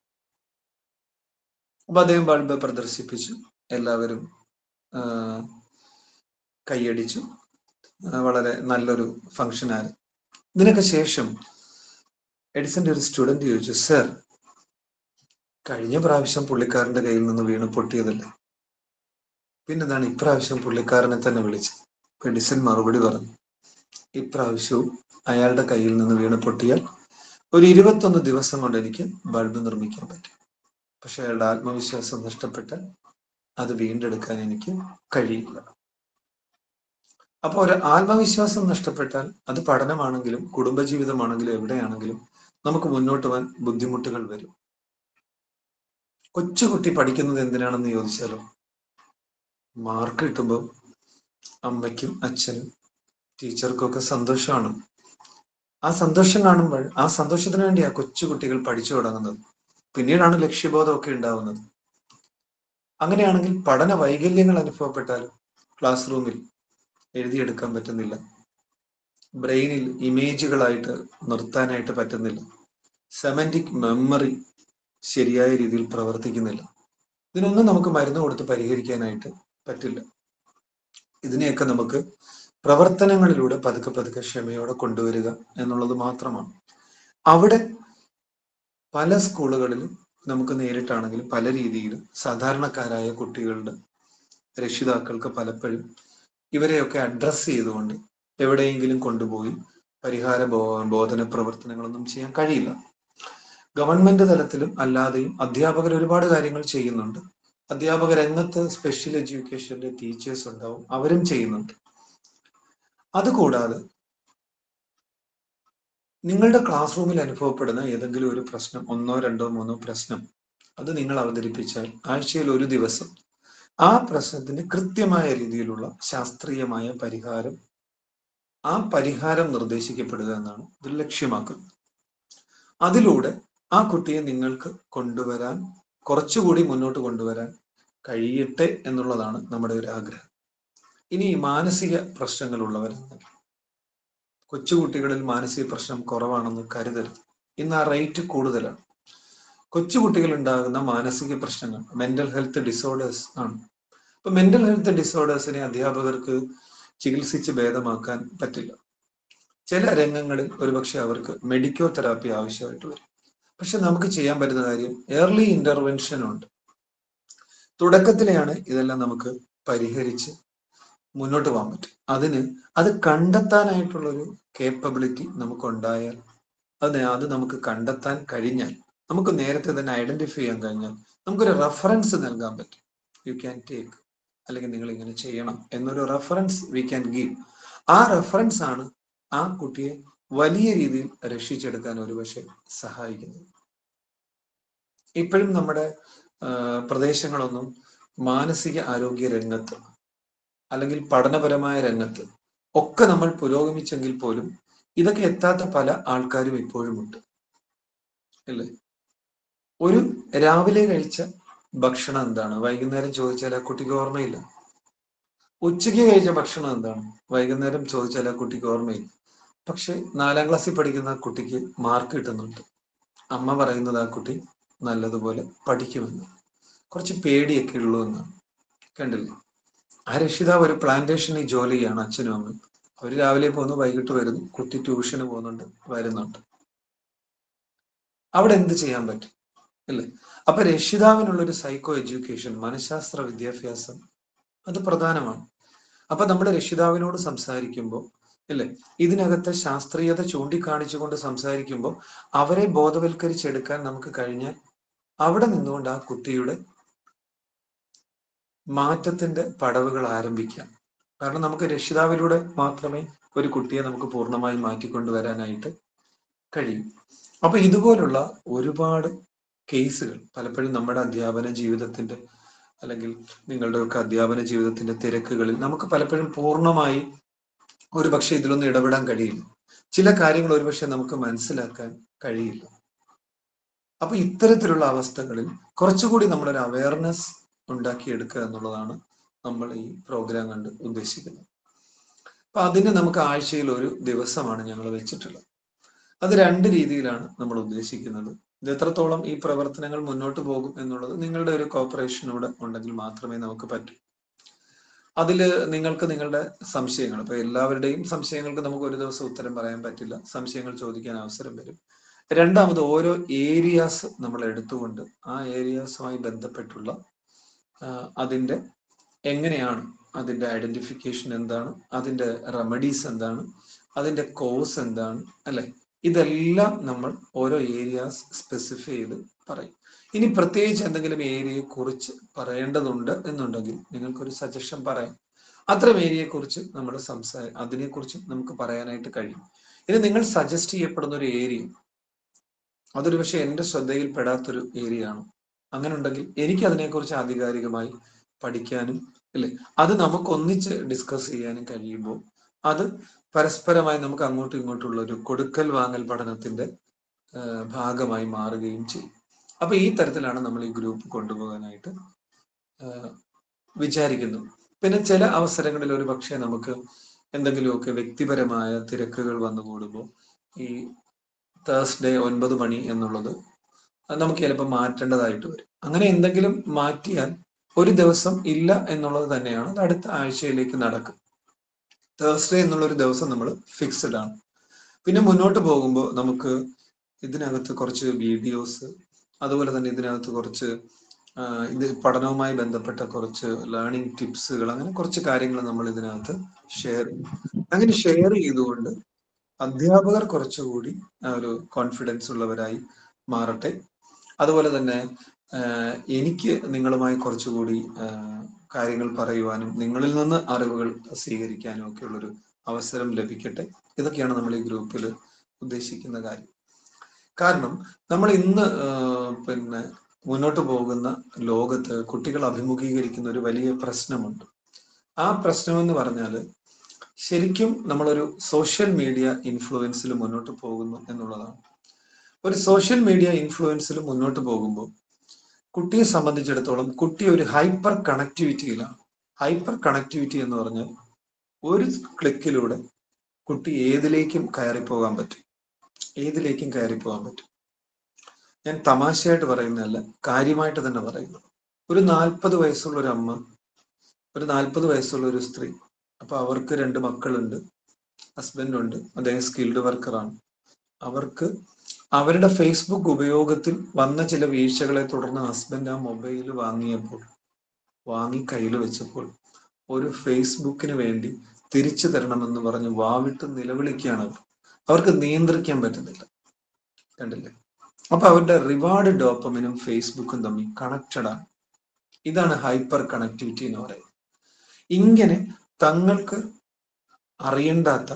അപ്പൊ അദ്ദേഹം ബൾബ് പ്രദർശിപ്പിച്ചു എല്ലാവരും ആ, കൈയടിച്ചു ആ, വളരെ നല്ലൊരു ഫംഗ്ഷൻ ആയിരുന്നു ഇതിനൊക്കെ ശേഷം എഡിസന്റെ ഒരു സ്റ്റുഡന്റ് ചോദിച്ചു സർ കഴിഞ്ഞ പ്രാവശ്യം പുള്ളിക്കാരന്റെ കയ്യിൽ നിന്ന് വീണ് പൊട്ടിയതല്ലേ പിന്നെന്താണ് ഇപ്രാവശ്യം പുള്ളിക്കാരനെ തന്നെ വിളിച്ചത് അപ്പൊ എഡിസൺ മറുപടി പറഞ്ഞു ഇപ്രാവശ്യവും അയാളുടെ കയ്യിൽ നിന്ന് വീണ് പൊട്ടിയാൽ ഒരു ഇരുപത്തൊന്ന് ദിവസം കൊണ്ട് എനിക്ക് ബൾബ് നിർമ്മിക്കാൻ പറ്റും പക്ഷെ അയാളുടെ ആത്മവിശ്വാസം നഷ്ടപ്പെട്ടാൽ അത് വീണ്ടെടുക്കാൻ എനിക്ക് കഴിയില്ല അപ്പൊ ഒരു ആത്മവിശ്വാസം നഷ്ടപ്പെട്ടാൽ അത് പഠനമാണെങ്കിലും കുടുംബജീവിതമാണെങ്കിലും എവിടെയാണെങ്കിലും നമുക്ക് മുന്നോട്ട് പോകാൻ ബുദ്ധിമുട്ടുകൾ വരും കൊച്ചുകുട്ടി പഠിക്കുന്നത് എന്തിനാണെന്ന് ചോദിച്ചാലോ മാർക്ക് കിട്ടുമ്പോൾ അമ്മയ്ക്കും അച്ഛനും ടീച്ചർക്കും ഒക്കെ സന്തോഷമാണ് ആ സന്തോഷം കാണുമ്പോൾ ആ സന്തോഷത്തിന് വേണ്ടി ആ കൊച്ചുകുട്ടികൾ പഠിച്ചു തുടങ്ങുന്നത് പിന്നീടാണ് ലക്ഷ്യബോധമൊക്കെ ഉണ്ടാവുന്നത് അങ്ങനെയാണെങ്കിൽ പഠന വൈകല്യങ്ങൾ അനുഭവപ്പെട്ടാലും ക്ലാസ് റൂമിൽ എഴുതിയെടുക്കാൻ പറ്റുന്നില്ല ബ്രെയിനിൽ ഇമേജുകളായിട്ട് നിർത്താനായിട്ട് പറ്റുന്നില്ല സെമന്റിക് മെമ്മറി ശരിയായ രീതിയിൽ പ്രവർത്തിക്കുന്നില്ല ഇതിനൊന്നും നമുക്ക് മരുന്ന് കൊടുത്ത് പരിഹരിക്കാനായിട്ട് പറ്റില്ല ഇതിനെയൊക്കെ നമുക്ക് പ്രവർത്തനങ്ങളിലൂടെ പതുക്കെ പതുക്കെ ക്ഷമയോടെ കൊണ്ടുവരിക എന്നുള്ളത് മാത്രമാണ് അവിടെ പല സ്കൂളുകളിലും നമുക്ക് നേരിട്ടാണെങ്കിലും പല രീതിയിലും സാധാരണക്കാരായ കുട്ടികളുടെ രക്ഷിതാക്കൾക്ക് പലപ്പോഴും ഇവരെയൊക്കെ അഡ്രസ്സ് ചെയ്തുകൊണ്ട് എവിടെയെങ്കിലും കൊണ്ടുപോയി പരിഹാര ബോ ബോധന പ്രവർത്തനങ്ങളൊന്നും ചെയ്യാൻ കഴിയില്ല ഗവൺമെന്റ് തലത്തിലും അല്ലാതെയും അധ്യാപകർ ഒരുപാട് കാര്യങ്ങൾ ചെയ്യുന്നുണ്ട് അധ്യാപക രംഗത്ത് സ്പെഷ്യൽ എഡ്യൂക്കേഷന്റെ ടീച്ചേഴ്സ് ഉണ്ടാവും അവരും ചെയ്യുന്നുണ്ട് അതുകൂടാതെ നിങ്ങളുടെ ക്ലാസ് റൂമിൽ അനുഭവപ്പെടുന്ന ഏതെങ്കിലും ഒരു പ്രശ്നം ഒന്നോ രണ്ടോ മൂന്നോ പ്രശ്നം അത് നിങ്ങൾ അവതരിപ്പിച്ചാൽ ആഴ്ചയിൽ ഒരു ദിവസം ആ പ്രശ്നത്തിന് കൃത്യമായ രീതിയിലുള്ള ശാസ്ത്രീയമായ പരിഹാരം ആ പരിഹാരം നിർദ്ദേശിക്കപ്പെടുക എന്നാണ് ഇത് ലക്ഷ്യമാക്കുന്നത് അതിലൂടെ ആ കുട്ടിയെ നിങ്ങൾക്ക് കൊണ്ടുവരാൻ കുറച്ചുകൂടി മുന്നോട്ട് കൊണ്ടുവരാൻ കഴിയട്ടെ എന്നുള്ളതാണ് നമ്മുടെ ഒരു ആഗ്രഹം ഇനി ഈ മാനസിക പ്രശ്നങ്ങളുള്ളവരെന്ന് കൊച്ചുകുട്ടികളിൽ മാനസിക പ്രശ്നം കുറവാണെന്ന് കരുതരുത് ഇന്ന് ആ റേറ്റ് കൂടുതലാണ് കൊച്ചുകുട്ടികൾ ഉണ്ടാകുന്ന മാനസിക പ്രശ്നങ്ങൾ മെന്റൽ ഹെൽത്ത് ഡിസോർഡേഴ്സ് ആണ് ഇപ്പൊ മെന്റൽ ഹെൽത്ത് ഡിസോർഡേഴ്സിനെ അധ്യാപകർക്ക് ചികിത്സിച്ച് ഭേദമാക്കാൻ പറ്റില്ല ചില രംഗങ്ങളിൽ ഒരുപക്ഷെ അവർക്ക് മെഡിക്കോ തെറാപ്പി ആവശ്യമായിട്ട് വരും പക്ഷെ നമുക്ക് ചെയ്യാൻ പറ്റുന്ന കാര്യം ഏർലി ഇന്റർവെൻഷൻ ഉണ്ട് തുടക്കത്തിലെയാണ് ഇതെല്ലാം നമുക്ക് പരിഹരിച്ച് മുന്നോട്ട് പോകാൻ പറ്റും അതിന് അത് കണ്ടെത്താനായിട്ടുള്ള ഒരു കേപ്പബിലിറ്റി നമുക്ക് ഉണ്ടായാൽ അത് അത് നമുക്ക് കണ്ടെത്താൻ കഴിഞ്ഞാൽ നമുക്ക് നേരത്തെ തന്നെ ഐഡന്റിഫൈ ചെയ്യാൻ കഴിഞ്ഞാൽ നമുക്കൊരു റെഫറൻസ് നൽകാൻ പറ്റും യു ക്യാൻ ടേക്ക് അല്ലെങ്കിൽ നിങ്ങൾ ഇങ്ങനെ ചെയ്യണം എന്നൊരു reference we can give a reference ആണ് ആ കുട്ടിയെ വലിയ രീതിയിൽ രക്ഷിച്ചെടുക്കാൻ ഒരുപക്ഷെ സഹായിക്കുന്നത് ഇപ്പോഴും നമ്മുടെ ആ, പ്രദേശങ്ങളൊന്നും മാനസിക ആരോഗ്യ രംഗത്ത് അല്ലെങ്കിൽ പഠനപരമായ രംഗത്ത് ഒക്കെ നമ്മൾ പുരോഗമിച്ചെങ്കിൽ പോലും ഇതൊക്കെ എത്താത്ത പല ആൾക്കാരും ഇപ്പോഴും ഉണ്ട് അല്ലേ ഒരു രാവിലെ കഴിച്ച ഭക്ഷണം എന്താണ് വൈകുന്നേരം ചോദിച്ചാൽ ആ കുട്ടിക്ക് ഓർമ്മയില്ല ഉച്ചയ്ക്ക് കഴിച്ച ഭക്ഷണം എന്താണ് വൈകുന്നേരം ചോദിച്ചാൽ ആ കുട്ടിക്ക് ഓർമ്മയില്ല പക്ഷെ നാലാം ക്ലാസ്സിൽ പഠിക്കുന്ന ആ കുട്ടിക്ക് മാർക്ക് കിട്ടുന്നുണ്ട് അമ്മ പറയുന്നത് ആ കുട്ടി നല്ലതുപോലെ പഠിക്കുമെന്ന് കുറച്ച് പേടിയൊക്കെ ഉള്ളൂ എന്നാണ് കണ്ടില്ലേ ആ രക്ഷിതാവ് ഒരു പ്ലാന്റേഷനിൽ ജോലി ചെയ്യാണ് അച്ഛനും അമ്മയും അവർ രാവിലെ പോകുന്നു വൈകിട്ട് വരുന്നു കുട്ടി ട്യൂഷന് പോകുന്നുണ്ട് വരുന്നുണ്ട് അവിടെ എന്ത് ചെയ്യാൻ പറ്റും അല്ലേ അപ്പൊ രക്ഷിതാവിനുള്ള ഒരു സൈക്കോ എഡ്യൂക്കേഷൻ മനഃശാസ്ത്ര വിദ്യാഭ്യാസം അത് പ്രധാനമാണ് അപ്പൊ നമ്മുടെ രക്ഷിതാവിനോട് സംസാരിക്കുമ്പോൾ അല്ലേ ഇതിനകത്തെ ശാസ്ത്രീയത ചൂണ്ടിക്കാണിച്ചുകൊണ്ട് സംസാരിക്കുമ്പോൾ അവരെ ബോധവൽക്കരിച്ചെടുക്കാൻ നമുക്ക് കഴിഞ്ഞാൽ അവിടെ നിന്നുകൊണ്ട് ആ കുട്ടിയുടെ മാറ്റത്തിന്റെ പടവുകൾ ആരംഭിക്കാം കാരണം നമുക്ക് രക്ഷിതാവിലൂടെ മാത്രമേ ഒരു കുട്ടിയെ നമുക്ക് പൂർണ്ണമായി മാറ്റിക്കൊണ്ടുവരാനായിട്ട് കഴിയും അപ്പൊ ഇതുപോലുള്ള ഒരുപാട് കേസുകൾ പലപ്പോഴും നമ്മുടെ അധ്യാപന ജീവിതത്തിന്റെ അല്ലെങ്കിൽ നിങ്ങളുടെയൊക്കെ അധ്യാപന ജീവിതത്തിന്റെ തിരക്കുകളിൽ നമുക്ക് പലപ്പോഴും പൂർണ്ണമായി ഒരു പക്ഷെ ഇതിലൊന്നും ഇടപെടാൻ കഴിയില്ല ചില കാര്യങ്ങൾ ഒരുപക്ഷെ നമുക്ക് മനസ്സിലാക്കാൻ കഴിയില്ല അപ്പൊ ഇത്തരത്തിലുള്ള അവസ്ഥകളിൽ കുറച്ചുകൂടി നമ്മളൊരു അവയർനെസ് ഉണ്ടാക്കിയെടുക്കുക എന്നുള്ളതാണ് നമ്മൾ ഈ പ്രോഗ്രാം കണ്ട് ഉദ്ദേശിക്കുന്നത് അപ്പൊ അതിന് നമുക്ക് ആഴ്ചയിൽ ഒരു ദിവസമാണ് ഞങ്ങൾ വെച്ചിട്ടുള്ളത് അത് രണ്ട് രീതിയിലാണ് നമ്മൾ ഉദ്ദേശിക്കുന്നത് ഇത് എത്രത്തോളം ഈ പ്രവർത്തനങ്ങൾ മുന്നോട്ട് പോകും എന്നുള്ളത് നിങ്ങളുടെ ഒരു കോപ്പറേഷനോടെ ഉണ്ടെങ്കിൽ മാത്രമേ നമുക്ക് പറ്റൂ അതിൽ നിങ്ങൾക്ക് നിങ്ങളുടെ സംശയങ്ങൾ ഇപ്പൊ എല്ലാവരുടെയും സംശയങ്ങൾക്ക് നമുക്ക് ഒരു ദിവസം ഉത്തരം പറയാൻ പറ്റില്ല സംശയങ്ങൾ ചോദിക്കാൻ അവസരം വരും രണ്ടാമത് ഓരോ ഏരിയാസ് നമ്മൾ എടുത്തുകൊണ്ട് ആ ഏരിയാസുമായി ബന്ധപ്പെട്ടുള്ള അതിന്റെ എങ്ങനെയാണ് അതിന്റെ ഐഡന്റിഫിക്കേഷൻ എന്താണ് അതിന്റെ റെമഡീസ് എന്താണ് അതിന്റെ കോസ് എന്താണ് അല്ലെ ഇതെല്ലാം നമ്മൾ ഓരോ ഏരിയാസ് സ്പെസിഫൈ ചെയ്ത് പറയും ഇനി പ്രത്യേകിച്ച് എന്തെങ്കിലും ഏരിയയെ കുറിച്ച് പറയേണ്ടതുണ്ട് എന്നുണ്ടെങ്കിൽ നിങ്ങൾക്കൊരു സജഷൻ പറയാം അത്തരം ഏരിയയെ കുറിച്ച് നമ്മൾ സംസാര അതിനെക്കുറിച്ച് നമുക്ക് പറയാനായിട്ട് കഴിയും ഇനി നിങ്ങൾ സജസ്റ്റ് ചെയ്യപ്പെടുന്ന ഒരു ഏരിയ അതൊരു പക്ഷെ എന്റെ ശ്രദ്ധയിൽപ്പെടാത്തൊരു ഏരിയ ആണ് അങ്ങനെ ഉണ്ടെങ്കിൽ എനിക്ക് അതിനെക്കുറിച്ച് ആധികാരികമായി പഠിക്കാനും അല്ലെ അത് നമുക്ക് ഒന്നിച്ച് ഡിസ്കസ് ചെയ്യാനും കഴിയുമ്പോൾ അത് പരസ്പരമായി നമുക്ക് അങ്ങോട്ടും ഇങ്ങോട്ടുള്ള ഒരു കൊടുക്കൽ വാങ്ങൽ പഠനത്തിന്റെ ഭാഗമായി മാറുകയും ചെയ്യും അപ്പൊ ഈ തരത്തിലാണ് നമ്മൾ ഈ ഗ്രൂപ്പ് കൊണ്ടുപോകാനായിട്ട് വിചാരിക്കുന്നത് പിന്നെ ചില അവസരങ്ങളിൽ ഒരു പക്ഷേ നമുക്ക് എന്തെങ്കിലുമൊക്കെ വ്യക്തിപരമായ തിരക്കുകൾ വന്നുകൂടുമ്പോൾ ഈ തേഴ്സ്ഡേ ഒൻപത് മണി എന്നുള്ളത് നമുക്ക് ചിലപ്പോൾ മാറ്റേണ്ടതായിട്ട് വരും അങ്ങനെ എന്തെങ്കിലും മാറ്റിയാൽ ഒരു ദിവസം ഇല്ല എന്നുള്ളത് തന്നെയാണ് അത് അടുത്ത ആഴ്ചയിലേക്ക് നടക്കും തേഴ്സ്ഡേ എന്നുള്ള ഒരു ദിവസം നമ്മൾ ഫിക്സഡ് ആണ് പിന്നെ മുന്നോട്ട് പോകുമ്പോൾ നമുക്ക് ഇതിനകത്ത് കുറച്ച് വീഡിയോസ് അതുപോലെ തന്നെ ഇതിനകത്ത് കുറച്ച് ഇത് പഠനവുമായി ബന്ധപ്പെട്ട കുറച്ച് ലേണിംഗ് ടിപ്സുകൾ അങ്ങനെ കുറച്ച് കാര്യങ്ങൾ നമ്മൾ ഇതിനകത്ത് ഷെയർ ചെയ്യും അങ്ങനെ ഷെയർ ചെയ്തുകൊണ്ട് അധ്യാപകർ കുറച്ചുകൂടി ഒരു കോൺഫിഡൻസ് ഉള്ളവരായി മാറട്ടെ അതുപോലെ തന്നെ എനിക്ക് നിങ്ങളുമായി കുറച്ചുകൂടി കാര്യങ്ങൾ പറയുവാനും നിങ്ങളിൽ നിന്ന് അറിവുകൾ സ്വീകരിക്കാനും ഒക്കെ ഉള്ളൊരു അവസരം ലഭിക്കട്ടെ ഇതൊക്കെയാണ് നമ്മൾ ഈ ഗ്രൂപ്പിൽ ഉദ്ദേശിക്കുന്ന കാര്യം കാരണം നമ്മൾ ഇന്ന് പിന്നെ മുന്നോട്ട് പോകുന്ന ലോകത്ത് കുട്ടികൾ അഭിമുഖീകരിക്കുന്ന ഒരു വലിയ പ്രശ്നമുണ്ട് ആ പ്രശ്നം എന്ന് പറഞ്ഞാൽ ശരിക്കും നമ്മളൊരു സോഷ്യൽ മീഡിയ ഇൻഫ്ലുവൻസിൽ മുന്നോട്ട് പോകുന്നു എന്നുള്ളതാണ് ഒരു സോഷ്യൽ മീഡിയ ഇൻഫ്ലുവൻസിൽ മുന്നോട്ട് പോകുമ്പോൾ കുട്ടിയെ സംബന്ധിച്ചിടത്തോളം കുട്ടി ഒരു ഹൈപ്പർ കണക്ടിവിറ്റിയിലാണ് ഹൈപ്പർ കണക്ടിവിറ്റി എന്ന് പറഞ്ഞാൽ ഒരു ക്ലിക്കിലൂടെ കുട്ടി ഏതിലേക്കും കയറിപ്പോകാൻ പറ്റും ഏതിലേക്കും കയറിപ്പോകാൻ പറ്റും ഞാൻ തമാശയായിട്ട് പറയുന്നതല്ല കാര്യമായിട്ട് തന്നെ പറയുന്നു ഒരു നാൽപ്പത് വയസ്സുള്ള ഒരു അമ്മ ഒരു നാൽപ്പത് വയസ്സുള്ള ഒരു സ്ത്രീ അപ്പൊ അവർക്ക് രണ്ട് മക്കളുണ്ട് ഹസ്ബൻഡ് ഉണ്ട് അദ്ദേഹം സ്കിൽഡ് വർക്കറാണ് അവർക്ക് അവരുടെ ഫേസ്ബുക്ക് ഉപയോഗത്തിൽ വന്ന ചില വീഴ്ചകളെ തുടർന്ന് ഹസ്ബൻഡ് ആ മൊബൈൽ വാങ്ങിയപ്പോൾ വാങ്ങി കയ്യിൽ വെച്ചപ്പോൾ ഒരു ഫേസ്ബുക്കിന് വേണ്ടി തിരിച്ചു തരണമെന്ന് പറഞ്ഞ് വാവിട്ട് നിലവിളിക്കുകയാണ് അവർ അവർക്ക് നിയന്ത്രിക്കാൻ പറ്റുന്നില്ല കണ്ടില്ലേ അപ്പൊ അവരുടെ റിവാർഡ് ഡോപ്പമിനും ഫേസ്ബുക്കും തമ്മിൽ കണക്റ്റഡ് ആണ് ഇതാണ് ഹൈപ്പർ കണക്ടിവിറ്റി എന്ന് പറയുന്നത് ഇങ്ങനെ തങ്ങൾക്ക് അറിയണ്ടാത്ത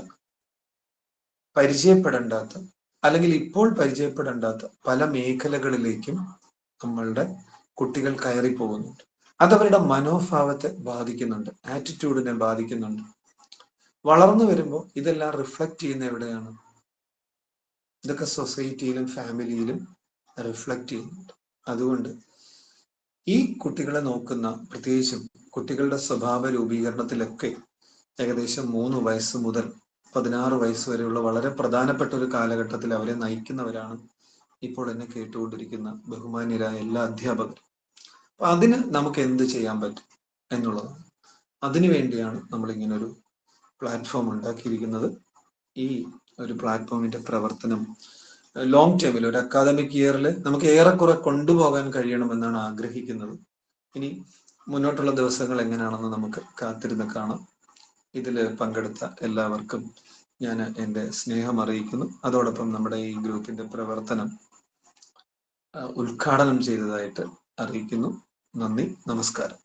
പരിചയപ്പെടേണ്ടാത്ത അല്ലെങ്കിൽ ഇപ്പോൾ പരിചയപ്പെടേണ്ടാത്ത പല മേഖലകളിലേക്കും നമ്മളുടെ കുട്ടികൾ കയറി പോകുന്നുണ്ട് അതവരുടെ മനോഭാവത്തെ ബാധിക്കുന്നുണ്ട് ആറ്റിറ്റ്യൂഡിനെ ബാധിക്കുന്നുണ്ട് വളർന്നു വരുമ്പോൾ ഇതെല്ലാം റിഫ്ലക്ട് ചെയ്യുന്ന എവിടെയാണ് ഇതൊക്കെ സൊസൈറ്റിയിലും ഫാമിലിയിലും റിഫ്ലക്ട് ചെയ്യുന്നുണ്ട് അതുകൊണ്ട് ഈ കുട്ടികളെ നോക്കുന്ന പ്രത്യേകിച്ചും കുട്ടികളുടെ സ്വഭാവ രൂപീകരണത്തിലൊക്കെ ഏകദേശം മൂന്ന് വയസ്സ് മുതൽ പതിനാറ് വയസ്സ് വരെയുള്ള വളരെ പ്രധാനപ്പെട്ട ഒരു കാലഘട്ടത്തിൽ അവരെ നയിക്കുന്നവരാണ് ഇപ്പോൾ എന്നെ കേട്ടുകൊണ്ടിരിക്കുന്ന ബഹുമാന്യരായ എല്ലാ അധ്യാപകരും അപ്പൊ അതിന് നമുക്ക് എന്ത് ചെയ്യാൻ പറ്റും എന്നുള്ളതാണ് അതിനു വേണ്ടിയാണ് നമ്മൾ ഇങ്ങനെ ഒരു പ്ലാറ്റ്ഫോം ഉണ്ടാക്കിയിരിക്കുന്നത് ഈ ഒരു പ്ലാറ്റ്ഫോമിന്റെ പ്രവർത്തനം ലോങ് ടേമിൽ ഒരു അക്കാദമിക് ഇയറിൽ നമുക്ക് ഏറെക്കുറെ കൊണ്ടുപോകാൻ കഴിയണമെന്നാണ് ആഗ്രഹിക്കുന്നത് ഇനി മുന്നോട്ടുള്ള ദിവസങ്ങൾ എങ്ങനെയാണെന്ന് നമുക്ക് കാത്തിരുന്ന് കാണാം ഇതിൽ പങ്കെടുത്ത എല്ലാവർക്കും ഞാൻ എൻ്റെ സ്നേഹം അറിയിക്കുന്നു അതോടൊപ്പം നമ്മുടെ ഈ ഗ്രൂപ്പിന്റെ പ്രവർത്തനം ആ, ഉദ്ഘാടനം ചെയ്തതായിട്ട് അറിയിക്കുന്നു നന്ദി നമസ്കാരം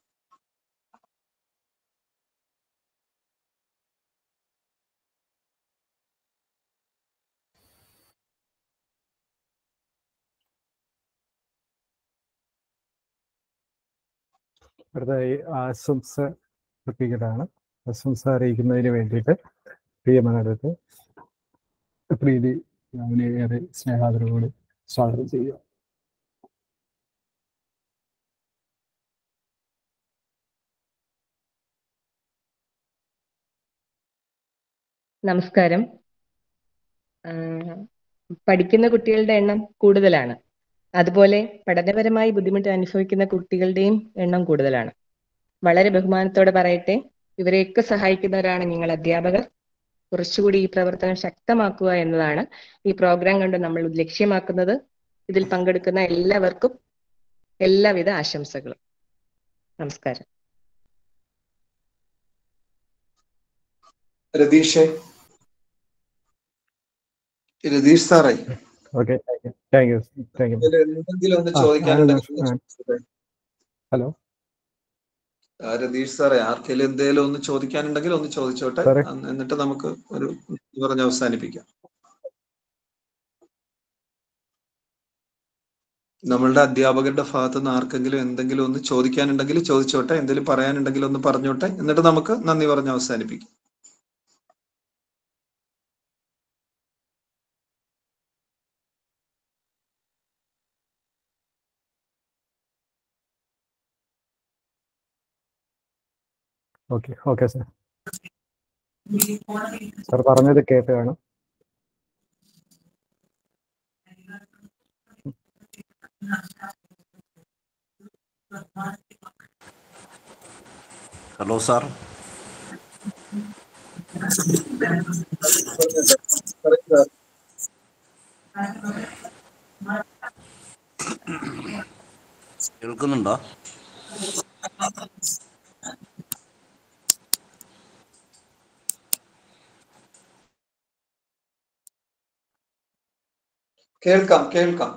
അടുത്തതായി ആശംസ അർപ്പിക്കലാണ് ആശംസ അറിയിക്കുന്നതിന് വേണ്ടിയിട്ട് പ്രിയമനടുത്ത് പ്രീതി അവനെ ഏറെ സ്നേഹാദരവോട് സ്വാഗതം ചെയ്യുക നമസ്കാരം ആ, പഠിക്കുന്ന കുട്ടികളുടെ എണ്ണം കൂടുതലാണ് അതുപോലെ പഠനപരമായി ബുദ്ധിമുട്ട് അനുഭവിക്കുന്ന കുട്ടികളുടെയും എണ്ണം കൂടുതലാണ് വളരെ ബഹുമാനത്തോടെ പറയട്ടെ ഇവരെയൊക്കെ സഹായിക്കുന്നവരാണ് നിങ്ങൾ അധ്യാപകർ കുറച്ചുകൂടി ഈ പ്രവർത്തനം ശക്തമാക്കുക എന്നതാണ് ഈ പ്രോഗ്രാം കൊണ്ട് നമ്മൾ ലക്ഷ്യമാക്കുന്നത് ഇതിൽ പങ്കെടുക്കുന്ന എല്ലാവർക്കും എല്ലാവിധ ആശംസകളും നമസ്കാരം രതീഷെ രതീഷ് സാറേ okay thank you thank you ഇതിൽ എന്തെങ്കിലും ഒന്ന് ആ, ചോദിക്കാനുണ്ടെങ്കിൽ ആ, ഒന്ന് ചോദിച്ചോട്ടെ. ഹലോ ആ, രതീഷ് സാറേ ആർക്കെങ്കിലും എന്തെങ്കിലും ഒന്ന് ചോദിക്കാനുണ്ടെങ്കിൽ ഒന്ന് ചോദിച്ചോട്ടെ സാറേ. അന്ന് എന്നിട്ട് നമുക്ക് ഒരു പറഞ്ഞ് അവസാനിപ്പിക്കാം നമ്മളുടെ അധ്യാപകരുടെ ഭാഗത്തു നിന്ന് ആർക്കെങ്കിലും എന്തെങ്കിലും ഒന്ന് ചോദിക്കാനുണ്ടെങ്കിൽ ചോദിച്ചോട്ടെ എന്തെങ്കിലും പറയാനുണ്ടെങ്കിൽ ഒന്ന് പറഞ്ഞോട്ടെ എന്നിട്ട് നമുക്ക് നന്ദി പറഞ്ഞ് അവസാനിപ്പിക്കാം ഓക്കെ ഓക്കെ സാർ സാർ പറഞ്ഞത് കേട്ട് കാണും ഹലോ സാർ കേൾക്കുന്നുണ്ടോ കേൾക്കാം കേൾക്കാം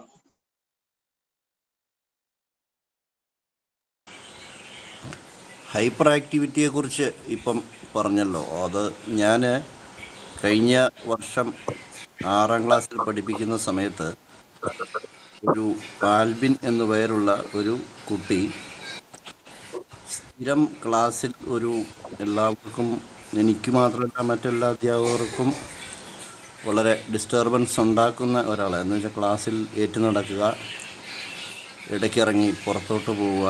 ഹൈപ്പർ ആക്ടിവിറ്റിയെ കുറിച്ച് ഇപ്പം പറഞ്ഞല്ലോ അത് ഞാൻ കഴിഞ്ഞ വർഷം ആറാം ക്ലാസ്സിൽ പഠിപ്പിക്കുന്ന സമയത്ത് ഒരു ആൽബിൻ എന്നു പേരുള്ള ഒരു കുട്ടി സ്ഥിരം ക്ലാസ്സിൽ ഒരു എല്ലാവർക്കും എനിക്ക് മാത്രമല്ല മറ്റെല്ലാ അധ്യാപകർക്കും വളരെ ഡിസ്റ്റർബൻസ് ഉണ്ടാക്കുന്ന ഒരാളാണ് എന്ന് വെച്ചാൽ ക്ലാസ്സിൽ ഏറ്റു നടക്കുക ഇടയ്ക്കിറങ്ങി പുറത്തോട്ട് പോവുക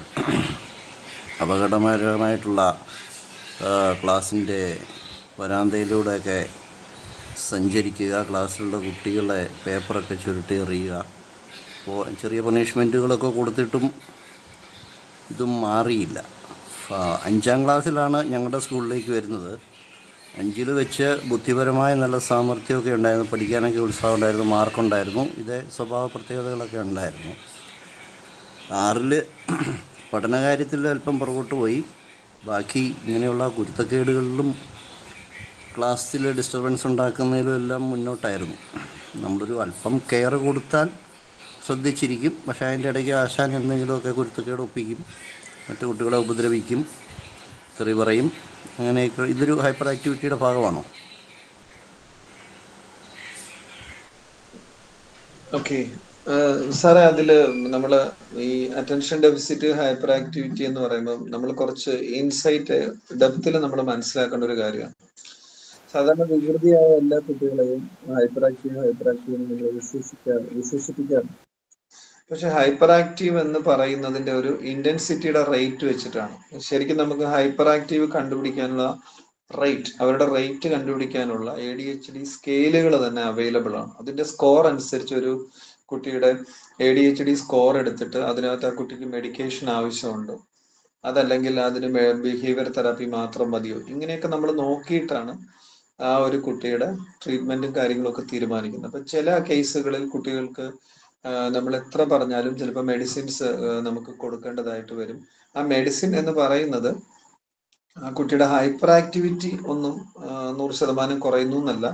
അപകടകരമായിട്ടുള്ള ആ, ക്ലാസ്സിൻ്റെ വരാന്തയിലൂടെയൊക്കെ സഞ്ചരിക്കുക ക്ലാസ്സിലുള്ള കുട്ടികളെ പേപ്പറൊക്കെ ചുരുട്ടി എറിയുക അപ്പോൾ ചെറിയ പണിഷ്മെൻറ്റുകളൊക്കെ കൊടുത്തിട്ടും ഇതും മാറിയില്ല ആ, അഞ്ചാം ക്ലാസ്സിലാണ് ഞങ്ങളുടെ സ്കൂളിലേക്ക് വരുന്നത് അഞ്ചിൽ വെച്ച് ബുദ്ധിപരമായ നല്ല സാമർഥ്യമൊക്കെ ഉണ്ടായിരുന്നു പഠിക്കാനൊക്കെ ഉത്സാഹം ഉണ്ടായിരുന്നു മാർക്കുണ്ടായിരുന്നു ഇതേ സ്വഭാവ പ്രത്യേകതകളൊക്കെ ഉണ്ടായിരുന്നു ആറിൽ പഠനകാര്യത്തിൽ അല്പം പുറകോട്ട് പോയി ബാക്കി ഇങ്ങനെയുള്ള കുരുത്തക്കേടുകളിലും ക്ലാസ്സിൽ ഡിസ്റ്റർബൻസ് ഉണ്ടാക്കുന്നതിലും എല്ലാം മുന്നോട്ടായിരുന്നു നമ്മളൊരു അല്പം കെയർ കൊടുത്താൽ ശ്രദ്ധിച്ചിരിക്കും പക്ഷേ അതിൻ്റെ ഇടയ്ക്ക് ആശാൻ എന്തെങ്കിലുമൊക്കെ കുരുത്തക്കേട് ഒപ്പിക്കും മറ്റു കുട്ടികളെ ഉപദ്രവിക്കും തെറി പറയും അങ്ങനെയൊക്കെ ഇതൊരു ഹൈപ്പർ ആക്ടിവിറ്റിയുടെ ഭാഗമാണോ ഓക്കെ സാറേ അതില് നമ്മള് ഈ അറ്റൻഷൻ ഡെഫിസിറ്റ് ഹൈപ്പർ ആക്ടിവിറ്റി എന്ന് പറയുമ്പോൾ നമ്മൾ കുറച്ച് ഇൻസൈറ്റ് ഡെപ്തിൽ നമ്മൾ മനസ്സിലാക്കേണ്ട ഒരു കാര്യമാണ് സാധാരണ വികൃതിയായ എല്ലാ കുട്ടികളെയും ഹൈപ്പർ ആക്റ്റീവ് ഹൈപ്പർ ആക്റ്റീവ് എന്ന് നമ്മൾ വിശേഷിക്കാറ് വിശേഷിപ്പിക്കാറ് പക്ഷെ ഹൈപ്പർ ആക്റ്റീവ് എന്ന് പറയുന്നതിന്റെ ഒരു ഇന്റൻസിറ്റിയുടെ റേറ്റ് വെച്ചിട്ടാണ് ശരിക്കും നമുക്ക് ഹൈപ്പർ ആക്റ്റീവ് കണ്ടുപിടിക്കാനുള്ള റേറ്റ് അവരുടെ റേറ്റ് കണ്ടുപിടിക്കാനുള്ള എ ഡി എച്ച് ഡി സ്കെയിലുകൾ തന്നെ അവൈലബിൾ ആണ് അതിന്റെ സ്കോർ അനുസരിച്ച് ഒരു കുട്ടിയുടെ A D H D score എടുത്തിട്ട് അതിനകത്ത് ആ കുട്ടിക്ക് മെഡിക്കേഷൻ ആവശ്യമുണ്ട് അതല്ലെങ്കിൽ അതിന് ബിഹേവിയർ തെറാപ്പി മാത്രം മതിയോ ഇങ്ങനെയൊക്കെ നമ്മൾ നോക്കിയിട്ടാണ് ആ ഒരു കുട്ടിയുടെ ട്രീറ്റ്മെന്റും കാര്യങ്ങളൊക്കെ തീരുമാനിക്കുന്നത് അപ്പൊ ചില കേസുകളിൽ കുട്ടികൾക്ക് നമ്മൾ എത്ര പറഞ്ഞാലും ചിലപ്പോൾ മെഡിസിൻസ് നമുക്ക് കൊടുക്കേണ്ടതായിട്ട് വരും ആ മെഡിസിൻ എന്ന് പറയുന്നത് ആ കുട്ടിയുടെ ഹൈപ്പർ ആക്ടിവിറ്റി ഒന്നും ആ, നൂറ് ശതമാനം കുറയുന്നു എന്നല്ല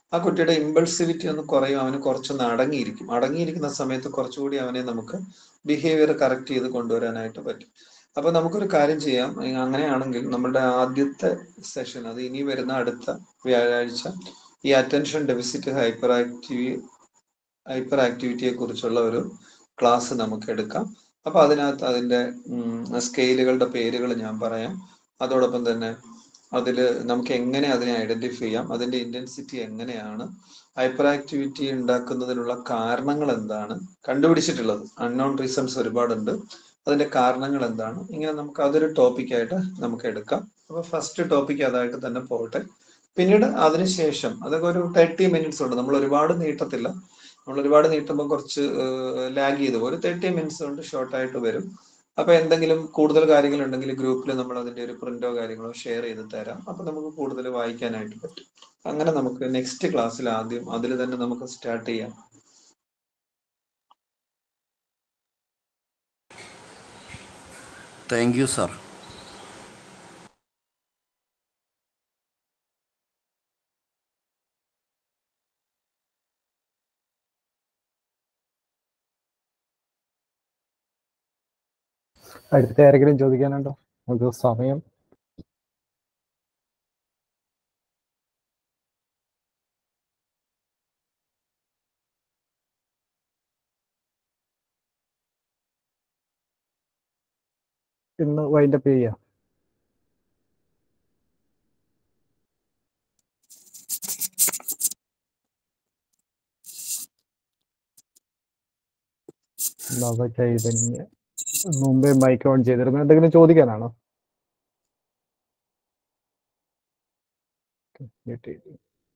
ആ കുട്ടിയുടെ ഇമ്പൾസിവിറ്റി ഒന്ന് കുറയും അവന് കുറച്ചൊന്ന് അടങ്ങിയിരിക്കും അടങ്ങിയിരിക്കുന്ന സമയത്ത് കുറച്ചുകൂടി അവനെ നമുക്ക് ബിഹേവിയർ കറക്റ്റ് ചെയ്ത് കൊണ്ടുവരാനായിട്ട് പറ്റും അപ്പൊ നമുക്കൊരു കാര്യം ചെയ്യാം ഏ, അങ്ങനെയാണെങ്കിൽ നമ്മുടെ ആദ്യത്തെ സെഷൻ അത് ഇനി വരുന്ന അടുത്ത വ്യാഴാഴ്ച ഈ അറ്റൻഷൻ ഡെഫിസിറ്റ് ഹൈപ്പർ ആക്റ്റീവ് ഹൈപ്പർ ആക്ടിവിറ്റിയെ കുറിച്ചുള്ള ഒരു ക്ലാസ് നമുക്ക് എടുക്കാം അപ്പൊ അതിനകത്ത് അതിന്റെ സ്കെയിലുകളുടെ പേരുകൾ ഞാൻ പറയാം അതോടൊപ്പം തന്നെ അതിൽ നമുക്ക് എങ്ങനെ അതിനെ ഐഡന്റിഫൈ ചെയ്യാം അതിന്റെ ഇന്റൻസിറ്റി എങ്ങനെയാണ് ഹൈപ്പർ ആക്ടിവിറ്റി ഉണ്ടാക്കുന്നതിനുള്ള കാരണങ്ങൾ എന്താണ് കണ്ടുപിടിച്ചിട്ടുള്ളത് അൺനോൺ റീസൺസ് ഒരുപാടുണ്ട് അതിന്റെ കാരണങ്ങൾ എന്താണ് ഇങ്ങനെ നമുക്ക് അതൊരു ടോപ്പിക്കായിട്ട് നമുക്ക് എടുക്കാം അപ്പൊ ഫസ്റ്റ് ടോപ്പിക് അതായിട്ട് തന്നെ പോകട്ടെ പിന്നീട് അതിനുശേഷം അതൊക്കെ ഒരു തേർട്ടി മിനിറ്റ്സ് ഉണ്ട് നമ്മൾ ഒരുപാട് നീട്ടത്തില്ല നമ്മൾ ഒരുപാട് നീട്ടുമ്പോൾ കുറച്ച് ലാഗ് ചെയ്തു പോകും. ഒരു തേർട്ടി മിനിറ്റ്സ് കൊണ്ട് ഷോർട്ട് ആയിട്ട് വരും അപ്പൊ എന്തെങ്കിലും കൂടുതൽ കാര്യങ്ങൾ ഉണ്ടെങ്കിൽ ഗ്രൂപ്പിൽ നമ്മൾ അതിന്റെ ഒരു പ്രിന്റോ കാര്യങ്ങളോ ഷെയർ ചെയ്ത് തരാം അപ്പൊ നമുക്ക് കൂടുതൽ വായിക്കാനായിട്ട് പറ്റും അങ്ങനെ നമുക്ക് നെക്സ്റ്റ് ക്ലാസ്സിൽ ആദ്യം അതിൽ തന്നെ നമുക്ക് സ്റ്റാർട്ട് ചെയ്യാം താങ്ക് യു സാർ അടുത്ത ആരെങ്കിലും ചോദിക്കാനുണ്ടോ നമുക്ക് സമയം ഇന്ന് വൈൻഡപ്പ് ചെയ്യാം നവചൈതന്യ മുമ്പേ മൈക്ക് ഓൺ ചെയ്തിരുന്നു എന്തെങ്കിലും ചോദിക്കാനാണോ Mute ചെയ്തു.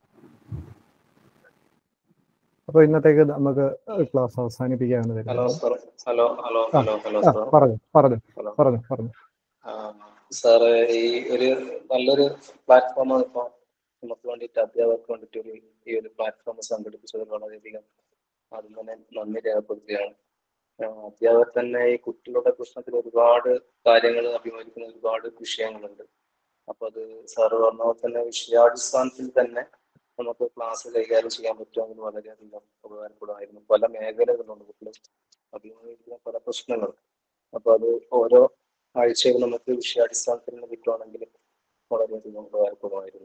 അപ്പൊ ഇന്നത്തേക്ക് നമുക്ക് ക്ലാസ് അവസാനിപ്പിക്കാവുന്ന ഹലോ സാർ ഹലോ ഹലോ ആ, ഹലോ ഹലോ ആ, സാർ പറഞ്ഞു പറഞ്ഞു ഹലോ പറഞ്ഞു പറഞ്ഞു സാറ് ഈ ഒരു നല്ലൊരു പ്ലാറ്റ്ഫോമാണ് ഇപ്പൊ നമുക്ക് വേണ്ടിയിട്ട് അധ്യാപകർക്ക് വേണ്ടിയിട്ട് ഒരു ഈ ഒരു പ്ലാറ്റ്ഫോം സംഘടിപ്പിച്ചത് വളരെയധികം അതിൽ തന്നെ നന്ദി രേഖപ്പെടുത്തുകയാണ് ആ, അധ്യാപകർ തന്നെ ഈ കുട്ടികളുടെ പ്രശ്നത്തിൽ ഒരുപാട് കാര്യങ്ങൾ അഭിമുഖീകരിക്കുന്ന ഒരുപാട് വിഷയങ്ങളുണ്ട് അപ്പൊ അത് സാറ് പറഞ്ഞ പോലെ തന്നെ വിഷയാടിസ്ഥാനത്തിൽ തന്നെ നമുക്ക് ക്ലാസ് കൈകാര്യം ചെയ്യാൻ പറ്റുമെങ്കിൽ വളരെയധികം ഉപകാരപ്പെടുമായിരുന്നു പല മേഖലകളുണ്ട് കുട്ടികൾ അഭിമുഖീകരിക്കുന്ന പല പ്രശ്നങ്ങൾ അപ്പൊ അത് ഓരോ ആഴ്ചകൾ നമുക്ക് വിഷയാടിസ്ഥാനത്തിൽ നിന്ന് കിട്ടുവാണെങ്കിൽ വളരെയധികം ഉപകാരപ്പെടുമായിരുന്നു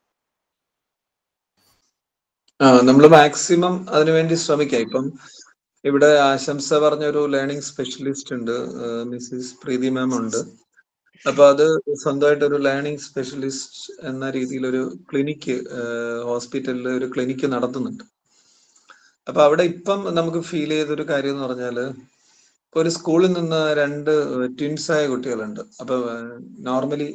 ആ നമ്മൾ മാക്സിമം അതിനുവേണ്ടി ശ്രമിക്കാം ഇപ്പം ഇവിടെ ആശംസ പറഞ്ഞ ഒരു ലേണിംഗ് സ്പെഷ്യലിസ്റ്റ് ഉണ്ട് മിസ്സിസ് പ്രീതി മാം ഉണ്ട് അപ്പൊ അത് സ്വന്തമായിട്ട് ഒരു ലേണിംഗ് സ്പെഷ്യലിസ്റ്റ് എന്ന രീതിയിൽ ഒരു ക്ലിനിക്ക് ഹോസ്പിറ്റലിൽ ഒരു ക്ലിനിക്ക് നടത്തുന്നുണ്ട് അപ്പൊ അവിടെ ഇപ്പം നമുക്ക് ഫീൽ ചെയ്തൊരു കാര്യം എന്ന് പറഞ്ഞാല് ഇപ്പൊ ഒരു സ്കൂളിൽ നിന്ന് രണ്ട് ട്വിൻസ് ആയ കുട്ടികളുണ്ട് അപ്പൊ നോർമലി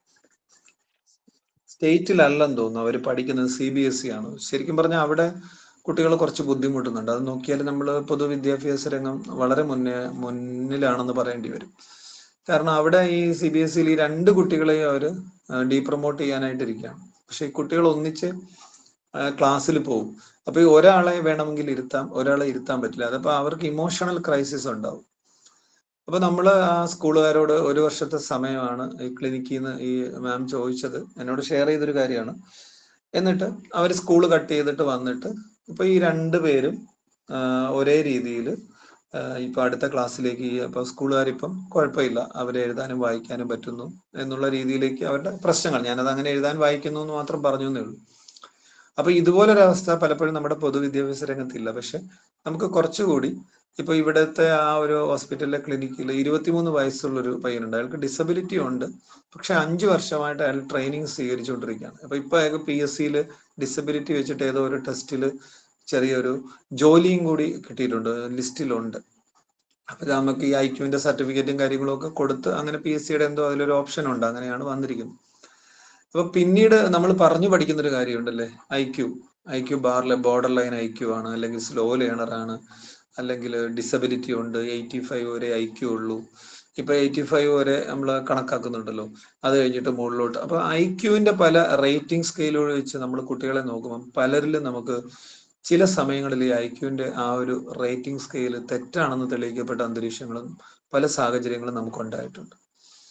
സ്റ്റേറ്റിലല്ലെന്ന് തോന്നുന്നു അവർ പഠിക്കുന്നത് സി ബി എസ് ഇ ആണ് ശരിക്കും പറഞ്ഞാൽ അവിടെ കുട്ടികൾ കുറച്ച് ബുദ്ധിമുട്ടുന്നുണ്ട് അത് നോക്കിയാൽ നമ്മൾ പൊതുവിദ്യാഭ്യാസ രംഗം വളരെ മുന്നേ മുന്നിലാണെന്ന് പറയേണ്ടി വരും കാരണം അവിടെ ഈ സി ബി എസ് ഇയിൽ ഈ രണ്ട് കുട്ടികളെയും അവർ ഡീപ്രൊമോട്ട് ചെയ്യാനായിട്ടിരിക്കുകയാണ് പക്ഷെ ഈ കുട്ടികൾ ഒന്നിച്ച് ക്ലാസ്സിൽ പോകും അപ്പൊ ഈ ഒരാളെ വേണമെങ്കിൽ ഇരുത്താം ഒരാളെ ഇരുത്താൻ പറ്റില്ല അതപ്പോ അവർക്ക് ഇമോഷണൽ ക്രൈസിസ് ഉണ്ടാവും അപ്പൊ നമ്മൾ ആ സ്കൂളുകാരോട് ഒരു വർഷത്തെ സമയമാണ് ഈ ക്ലിനിക്കിൽ നിന്ന് ഈ മാം ചോദിച്ചത് എന്നോട് ഷെയർ ചെയ്തൊരു കാര്യമാണ് എന്നിട്ട് അവർ സ്കൂൾ കട്ട് ചെയ്തിട്ട് വന്നിട്ട് ഇപ്പൊ ഈ രണ്ടു പേരും ആ, ഒരേ രീതിയിൽ ഇപ്പൊ അടുത്ത ക്ലാസ്സിലേക്ക് ഈ അപ്പൊ സ്കൂളുകാരിപ്പം കുഴപ്പമില്ല അവരെ എഴുതാനും വായിക്കാനും പറ്റുന്നു എന്നുള്ള രീതിയിലേക്ക് അവരുടെ പ്രശ്നങ്ങൾ ഞാനത് അങ്ങനെ എഴുതാൻ വായിക്കുന്നു എന്ന് മാത്രം പറഞ്ഞു എന്നേ ഉള്ളൂ അപ്പൊ ഇതുപോലൊരവസ്ഥ പലപ്പോഴും നമ്മുടെ പൊതുവിദ്യാഭ്യാസ രംഗത്തില്ല പക്ഷെ നമുക്ക് കുറച്ചുകൂടി ഇപ്പൊ ഇവിടുത്തെ ആ ഒരു ഹോസ്പിറ്റലിലെ ക്ലിനിക്കിൽ ഇരുപത്തിമൂന്ന് വയസ്സുള്ള ഒരു പയ്യനുണ്ട് അയാൾക്ക് ഡിസബിലിറ്റി ഉണ്ട് പക്ഷെ അഞ്ചു വർഷമായിട്ട് അയാൾ ട്രെയിനിങ് സ്വീകരിച്ചുകൊണ്ടിരിക്കുകയാണ് അപ്പൊ ഇപ്പൊ അയാൾക്ക് പി എസ് സിയിൽ ഡിസബിലിറ്റി വെച്ചിട്ട് ഏതോ ഒരു ടെസ്റ്റിൽ ചെറിയൊരു ജോലിയും കൂടി കിട്ടിയിട്ടുണ്ട് ലിസ്റ്റിലുണ്ട് അപ്പൊ നമുക്ക് ഈ ഐക്യുവിന്റെ സർട്ടിഫിക്കറ്റും കാര്യങ്ങളും ഒക്കെ കൊടുത്ത് അങ്ങനെ പി എസ് സിയുടെ എന്തോ അതിലൊരു ഓപ്ഷൻ ഉണ്ട് അങ്ങനെയാണ് വന്നിരിക്കുന്നത് അപ്പൊ പിന്നീട് നമ്മൾ പറഞ്ഞു പഠിക്കുന്ന ഒരു കാര്യമുണ്ടല്ലേ ഐ ക്യു ഐ ക്യു ബാറിലെ ബോർഡർ ലൈൻ ഐ ക്യു ആണ് അല്ലെങ്കിൽ സ്ലോ ലേണർ ആണ് അല്ലെങ്കിൽ ഡിസബിലിറ്റി ഉണ്ട് എയ്റ്റി ഫൈവ് വരെ ഐ ക്യു ഉള്ളൂ ഇപ്പൊ എയ്റ്റി ഫൈവ് വരെ നമ്മൾ കണക്കാക്കുന്നുണ്ടല്ലോ അത് കഴിഞ്ഞിട്ട് മുകളിലോട്ട് അപ്പൊ ഐ ക്യുവിന്റെ പല റേറ്റിംഗ് സ്കെയിലുകൾ വെച്ച് നമ്മൾ കുട്ടികളെ നോക്കുമ്പോൾ പലരിലും നമുക്ക് ചില സമയങ്ങളിൽ ഈ ഐ ക്യുവിന്റെ ആ ഒരു റേറ്റിംഗ് സ്കെയിൽ തെറ്റാണെന്ന് തെളിയിക്കപ്പെട്ട അന്തരീക്ഷങ്ങളും പല സാഹചര്യങ്ങളും നമുക്ക് ഉണ്ടായിട്ടുണ്ട്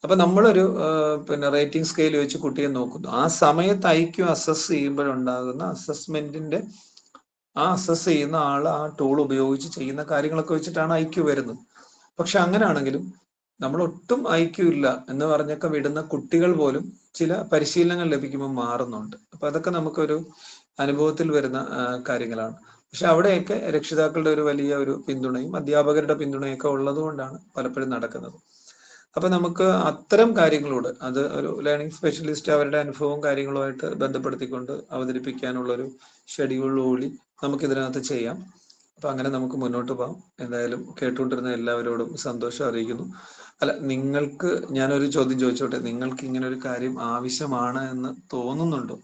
അപ്പൊ നമ്മളൊരു ആ, പിന്നെ റേറ്റിംഗ് സ്കെയിൽ വെച്ച് കുട്ടിയെ നോക്കുന്നു ആ സമയത്ത് ഐക്യു അസസ് ചെയ്യുമ്പോഴുണ്ടാകുന്ന അസസ്മെന്റിന്റെ ആ അസസ് ചെയ്യുന്ന ആൾ ആ ടൂൾ ഉപയോഗിച്ച് ചെയ്യുന്ന കാര്യങ്ങളൊക്കെ വെച്ചിട്ടാണ് ഐക്യു വരുന്നത് പക്ഷെ അങ്ങനെയാണെങ്കിലും നമ്മൾ ഒട്ടും ഐക്യു ഇല്ല എന്ന് പറഞ്ഞൊക്കെ വിടുന്ന കുട്ടികൾ പോലും ചില പരിശീലനങ്ങൾ ലഭിക്കുമ്പോൾ മാറുന്നുണ്ട് അപ്പൊ അതൊക്കെ നമുക്കൊരു അനുഭവത്തിൽ വരുന്ന ആ, കാര്യങ്ങളാണ് പക്ഷെ അവിടെയൊക്കെ രക്ഷിതാക്കളുടെ ഒരു വലിയ ഒരു പിന്തുണയും അധ്യാപകരുടെ പിന്തുണയൊക്കെ ഉള്ളത് കൊണ്ടാണ് പലപ്പോഴും നടക്കുന്നത് അപ്പൊ നമുക്ക് അത്തരം കാര്യങ്ങളോട് അത് ഒരു ലേണിംഗ് സ്പെഷ്യലിസ്റ്റ് അവരുടെ അനുഭവവും കാര്യങ്ങളുമായിട്ട് ബന്ധപ്പെടുത്തിക്കൊണ്ട് അവതരിപ്പിക്കാനുള്ള ഒരു ഷെഡ്യൂളോടി നമുക്ക് ഇതിനകത്ത് ചെയ്യാം അപ്പൊ അങ്ങനെ നമുക്ക് മുന്നോട്ട് പോകാം എന്തായാലും കേട്ടുകൊണ്ടിരുന്ന എല്ലാവരോടും സന്തോഷം അറിയിക്കുന്നു അല്ല നിങ്ങൾക്ക് ഞാനൊരു ചോദ്യം ചോദിച്ചോട്ടെ നിങ്ങൾക്ക് ഇങ്ങനെ ഒരു കാര്യം ആവശ്യമാണ് എന്ന് തോന്നുന്നുണ്ടോ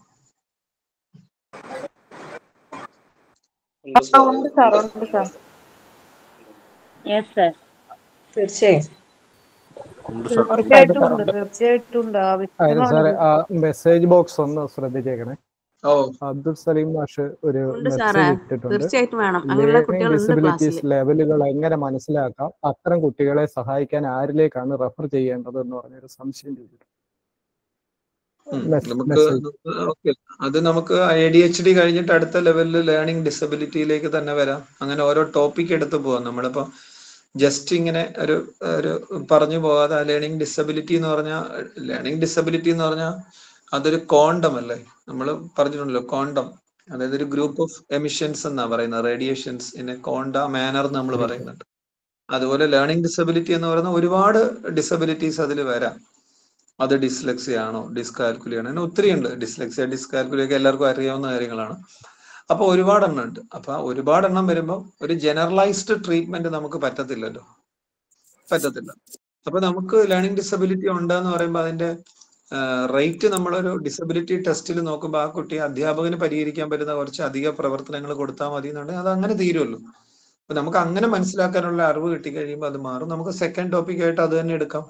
ഉണ്ട് ആ, സാർ ഉണ്ട് സാർ ഉണ്ട് സാർ യെസ് സാർ തീർച്ചയായും ഉണ്ട് സാർ തീർച്ചയായിട്ടും ഉണ്ട് തീർച്ചയായിട്ടും ഉണ്ട് ആയിരുന്നു സാറേ ആവശ്യമാണ് ആ മെസ്സേജ് ബോക്സ് ഒന്ന് ശ്രദ്ധിച്ചേക്കണേ ഓ അബ്ദുൽ സലീം മാഷ് ഒരു ഉണ്ട് സാറേ മെസ്സേജ് ഇട്ടിട്ടുണ്ട് തീർച്ചയായിട്ടും വേണം അങ്ങനെയുള്ള ലേണിംഗ് കുട്ടികളുണ്ട് ക്ലാസ്സിൽ ഡിസബിലിറ്റീസ് ലെവലുകൾ എങ്ങനെ മനസ്സിലാക്കാം അത്തരം കുട്ടികളെ സഹായിക്കാൻ ആരിലേക്കാണ് റെഫർ ചെയ്യേണ്ടത് എന്ന് പറഞ്ഞൊരു സംശയം ചോദിച്ചു ഉം. മെസ്- നമുക്ക് മെസ്സേജ് ഓക്കെ അത് നമുക്ക് എ ഡി എച്ച് ഡി കഴിഞ്ഞിട്ട് അടുത്ത ലെവലിൽ ലേണിംഗ് ഡിസബിലിറ്റിയിലേക്ക് തന്നെ വരാം അങ്ങനെ ഓരോ ടോപ്പിക് എടുത്ത് പോവാം നമ്മളിപ്പോ ജസ്റ്റ് ഇങ്ങനെ ഒരു ഒരു പറഞ്ഞു പോകാതെ ലേണിംഗ് ഡിസബിലിറ്റി എന്ന് പറഞ്ഞാൽ ലേണിംഗ് ഡിസബിലിറ്റി എന്ന് പറഞ്ഞാൽ അതൊരു കോണ്ടം അല്ലേ നമ്മൾ പറഞ്ഞിട്ടുണ്ടല്ലോ കോണ്ടം അതായത് ഒരു ഗ്രൂപ്പ് ഓഫ് എമിഷൻസ് എന്നാ പറയുന്നത് radiations in a quanta manner നമ്മൾ പറയുന്നുണ്ട് അതുപോലെ ലേണിംഗ് ഡിസബിലിറ്റി എന്ന് പറയുന്ന ഒരുപാട് ഡിസബിലിറ്റീസ് അതിൽ വരാം അത് ഡിസ്ലെക്സിയ ആണോ ഡിസ്കാൽക്കുലി ആണോ അങ്ങനെ ഒത്തിരി ഉണ്ട് ഡിസ്ലെക്സിയ ഡിസ്കാൽക്കുലി ഒക്കെ എല്ലാവർക്കും അറിയാവുന്ന കാര്യങ്ങളാണ് അപ്പൊ ഒരുപാട് എണ്ണം ഉണ്ട് അപ്പൊ ആ ഒരുപാട് എണ്ണം വരുമ്പോൾ ഒരു ജനറലൈസ്ഡ് ട്രീറ്റ്മെന്റ് നമുക്ക് പറ്റത്തില്ലല്ലോ പറ്റത്തില്ല അപ്പൊ നമുക്ക് ലേണിംഗ് ഡിസബിലിറ്റി ഉണ്ടെന്ന് പറയുമ്പോൾ അതിന്റെ റേറ്റ് നമ്മളൊരു ഡിസബിലിറ്റി ടെസ്റ്റിൽ നോക്കുമ്പോൾ ആ കുട്ടി അധ്യാപകന് പരിഹരിക്കാൻ പറ്റുന്ന കുറച്ച് അധിക പ്രവർത്തനങ്ങൾ കൊടുത്താൽ മതി എന്നുണ്ടെങ്കിൽ അത് അങ്ങനെ തീരുമല്ലോ അപ്പൊ നമുക്ക് അങ്ങനെ മനസ്സിലാക്കാനുള്ള അറിവ് കിട്ടിക്കഴിയുമ്പോൾ അത് മാറും നമുക്ക് സെക്കൻഡ് ടോപ്പിക് ആയിട്ട് അത് തന്നെ എടുക്കാം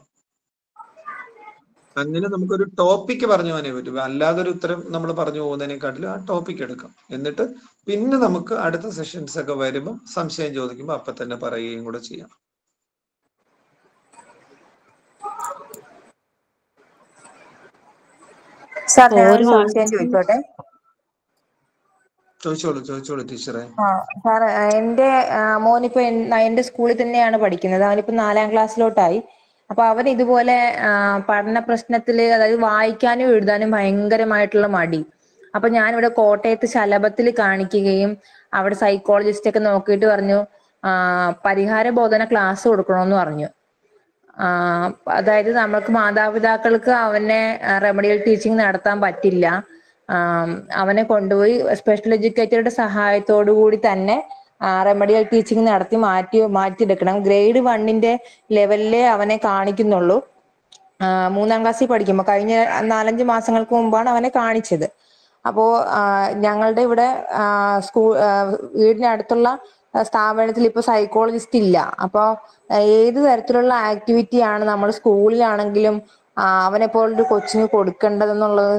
അങ്ങനെ നമുക്കൊരു ടോപ്പിക് പറഞ്ഞു പോകാനേ പറ്റും അല്ലാതെ ഒരു ഉത്തരം നമ്മൾ പറഞ്ഞു പോകുന്നതിനെക്കാട്ടിലും ആ ടോപ്പിക് എടുക്കാം എന്നിട്ട് പിന്നെ നമുക്ക് അടുത്ത സെഷൻസ് ഒക്കെ വരുമ്പോൾ സംശയം ചോദിക്കുമ്പോൾ അപ്പൊ തന്നെ പറയുകയും കൂടെ ചെയ്യാം സാർ ഞാൻ ഒരു ഒരു സംശയം ചോദിച്ചോട്ടെ ചോദിച്ചോളൂ ചോദിച്ചോളൂ ടീച്ചറെ ആ സാർ എന്റെ ആ, മോനിപ്പോ എൻ- എന്റെ സ്കൂളിൽ തന്നെയാണ് പഠിക്കുന്നത് അവനിപ്പോ നാലാം ക്ലാസ്സിലോട്ടായി അപ്പൊ അവൻ ഇതുപോലെ ആ, പഠന പ്രശ്നത്തില് അതായത് വായിക്കാനും എഴുതാനും ഭയങ്കരമായിട്ടുള്ള മടി അപ്പൊ ഞാനിവിടെ കോട്ടയത്ത് ശലഭത്തിൽ കാണിക്കുകയും അവിടെ സൈക്കോളജിസ്റ്റ് ഒക്കെ നോക്കിയിട്ട് പറഞ്ഞു ആ, പരിഹാര ബോധന ക്ലാസ് കൊടുക്കണമെന്ന് പറഞ്ഞു ആ, അതായത് നമ്മൾക്ക് മാതാപിതാക്കൾക്ക് അവനെ റെമഡിയൽ ടീച്ചിങ് നടത്താൻ പറ്റില്ല ആം, അവനെ കൊണ്ടുപോയി സ്പെഷ്യൽ എഡ്യൂക്കേറ്ററുടെ സഹായത്തോടു കൂടി തന്നെ റെമഡിയൽ ടീച്ചിങ് നടത്തി മാറ്റി മാറ്റിയെടുക്കണം ഗ്രേഡ് വണ്ണിന്റെ ലെവലിലേ അവനെ കാണിക്കുന്നുള്ളൂ ആ, മൂന്നാം ക്ലാസ്സിൽ പഠിക്കുമ്പോൾ കഴിഞ്ഞ നാലഞ്ച് മാസങ്ങൾക്ക് മുമ്പാണ് അവനെ കാണിച്ചത് അപ്പോ ആ, ഞങ്ങളുടെ ഇവിടെ ആ, സ്കൂൾ ആ, വീടിനടുത്തുള്ള ആ, സ്ഥാപനത്തിൽ ഇപ്പൊ സൈക്കോളജിസ്റ്റ് ഇല്ല അപ്പൊ ആ, ഏത് തരത്തിലുള്ള ആക്ടിവിറ്റി ആണ് നമ്മൾ സ്കൂളിലാണെങ്കിലും ആ, അവനെ പോലൊരു കൊച്ചിന് കൊടുക്കേണ്ടതെന്നുള്ളത്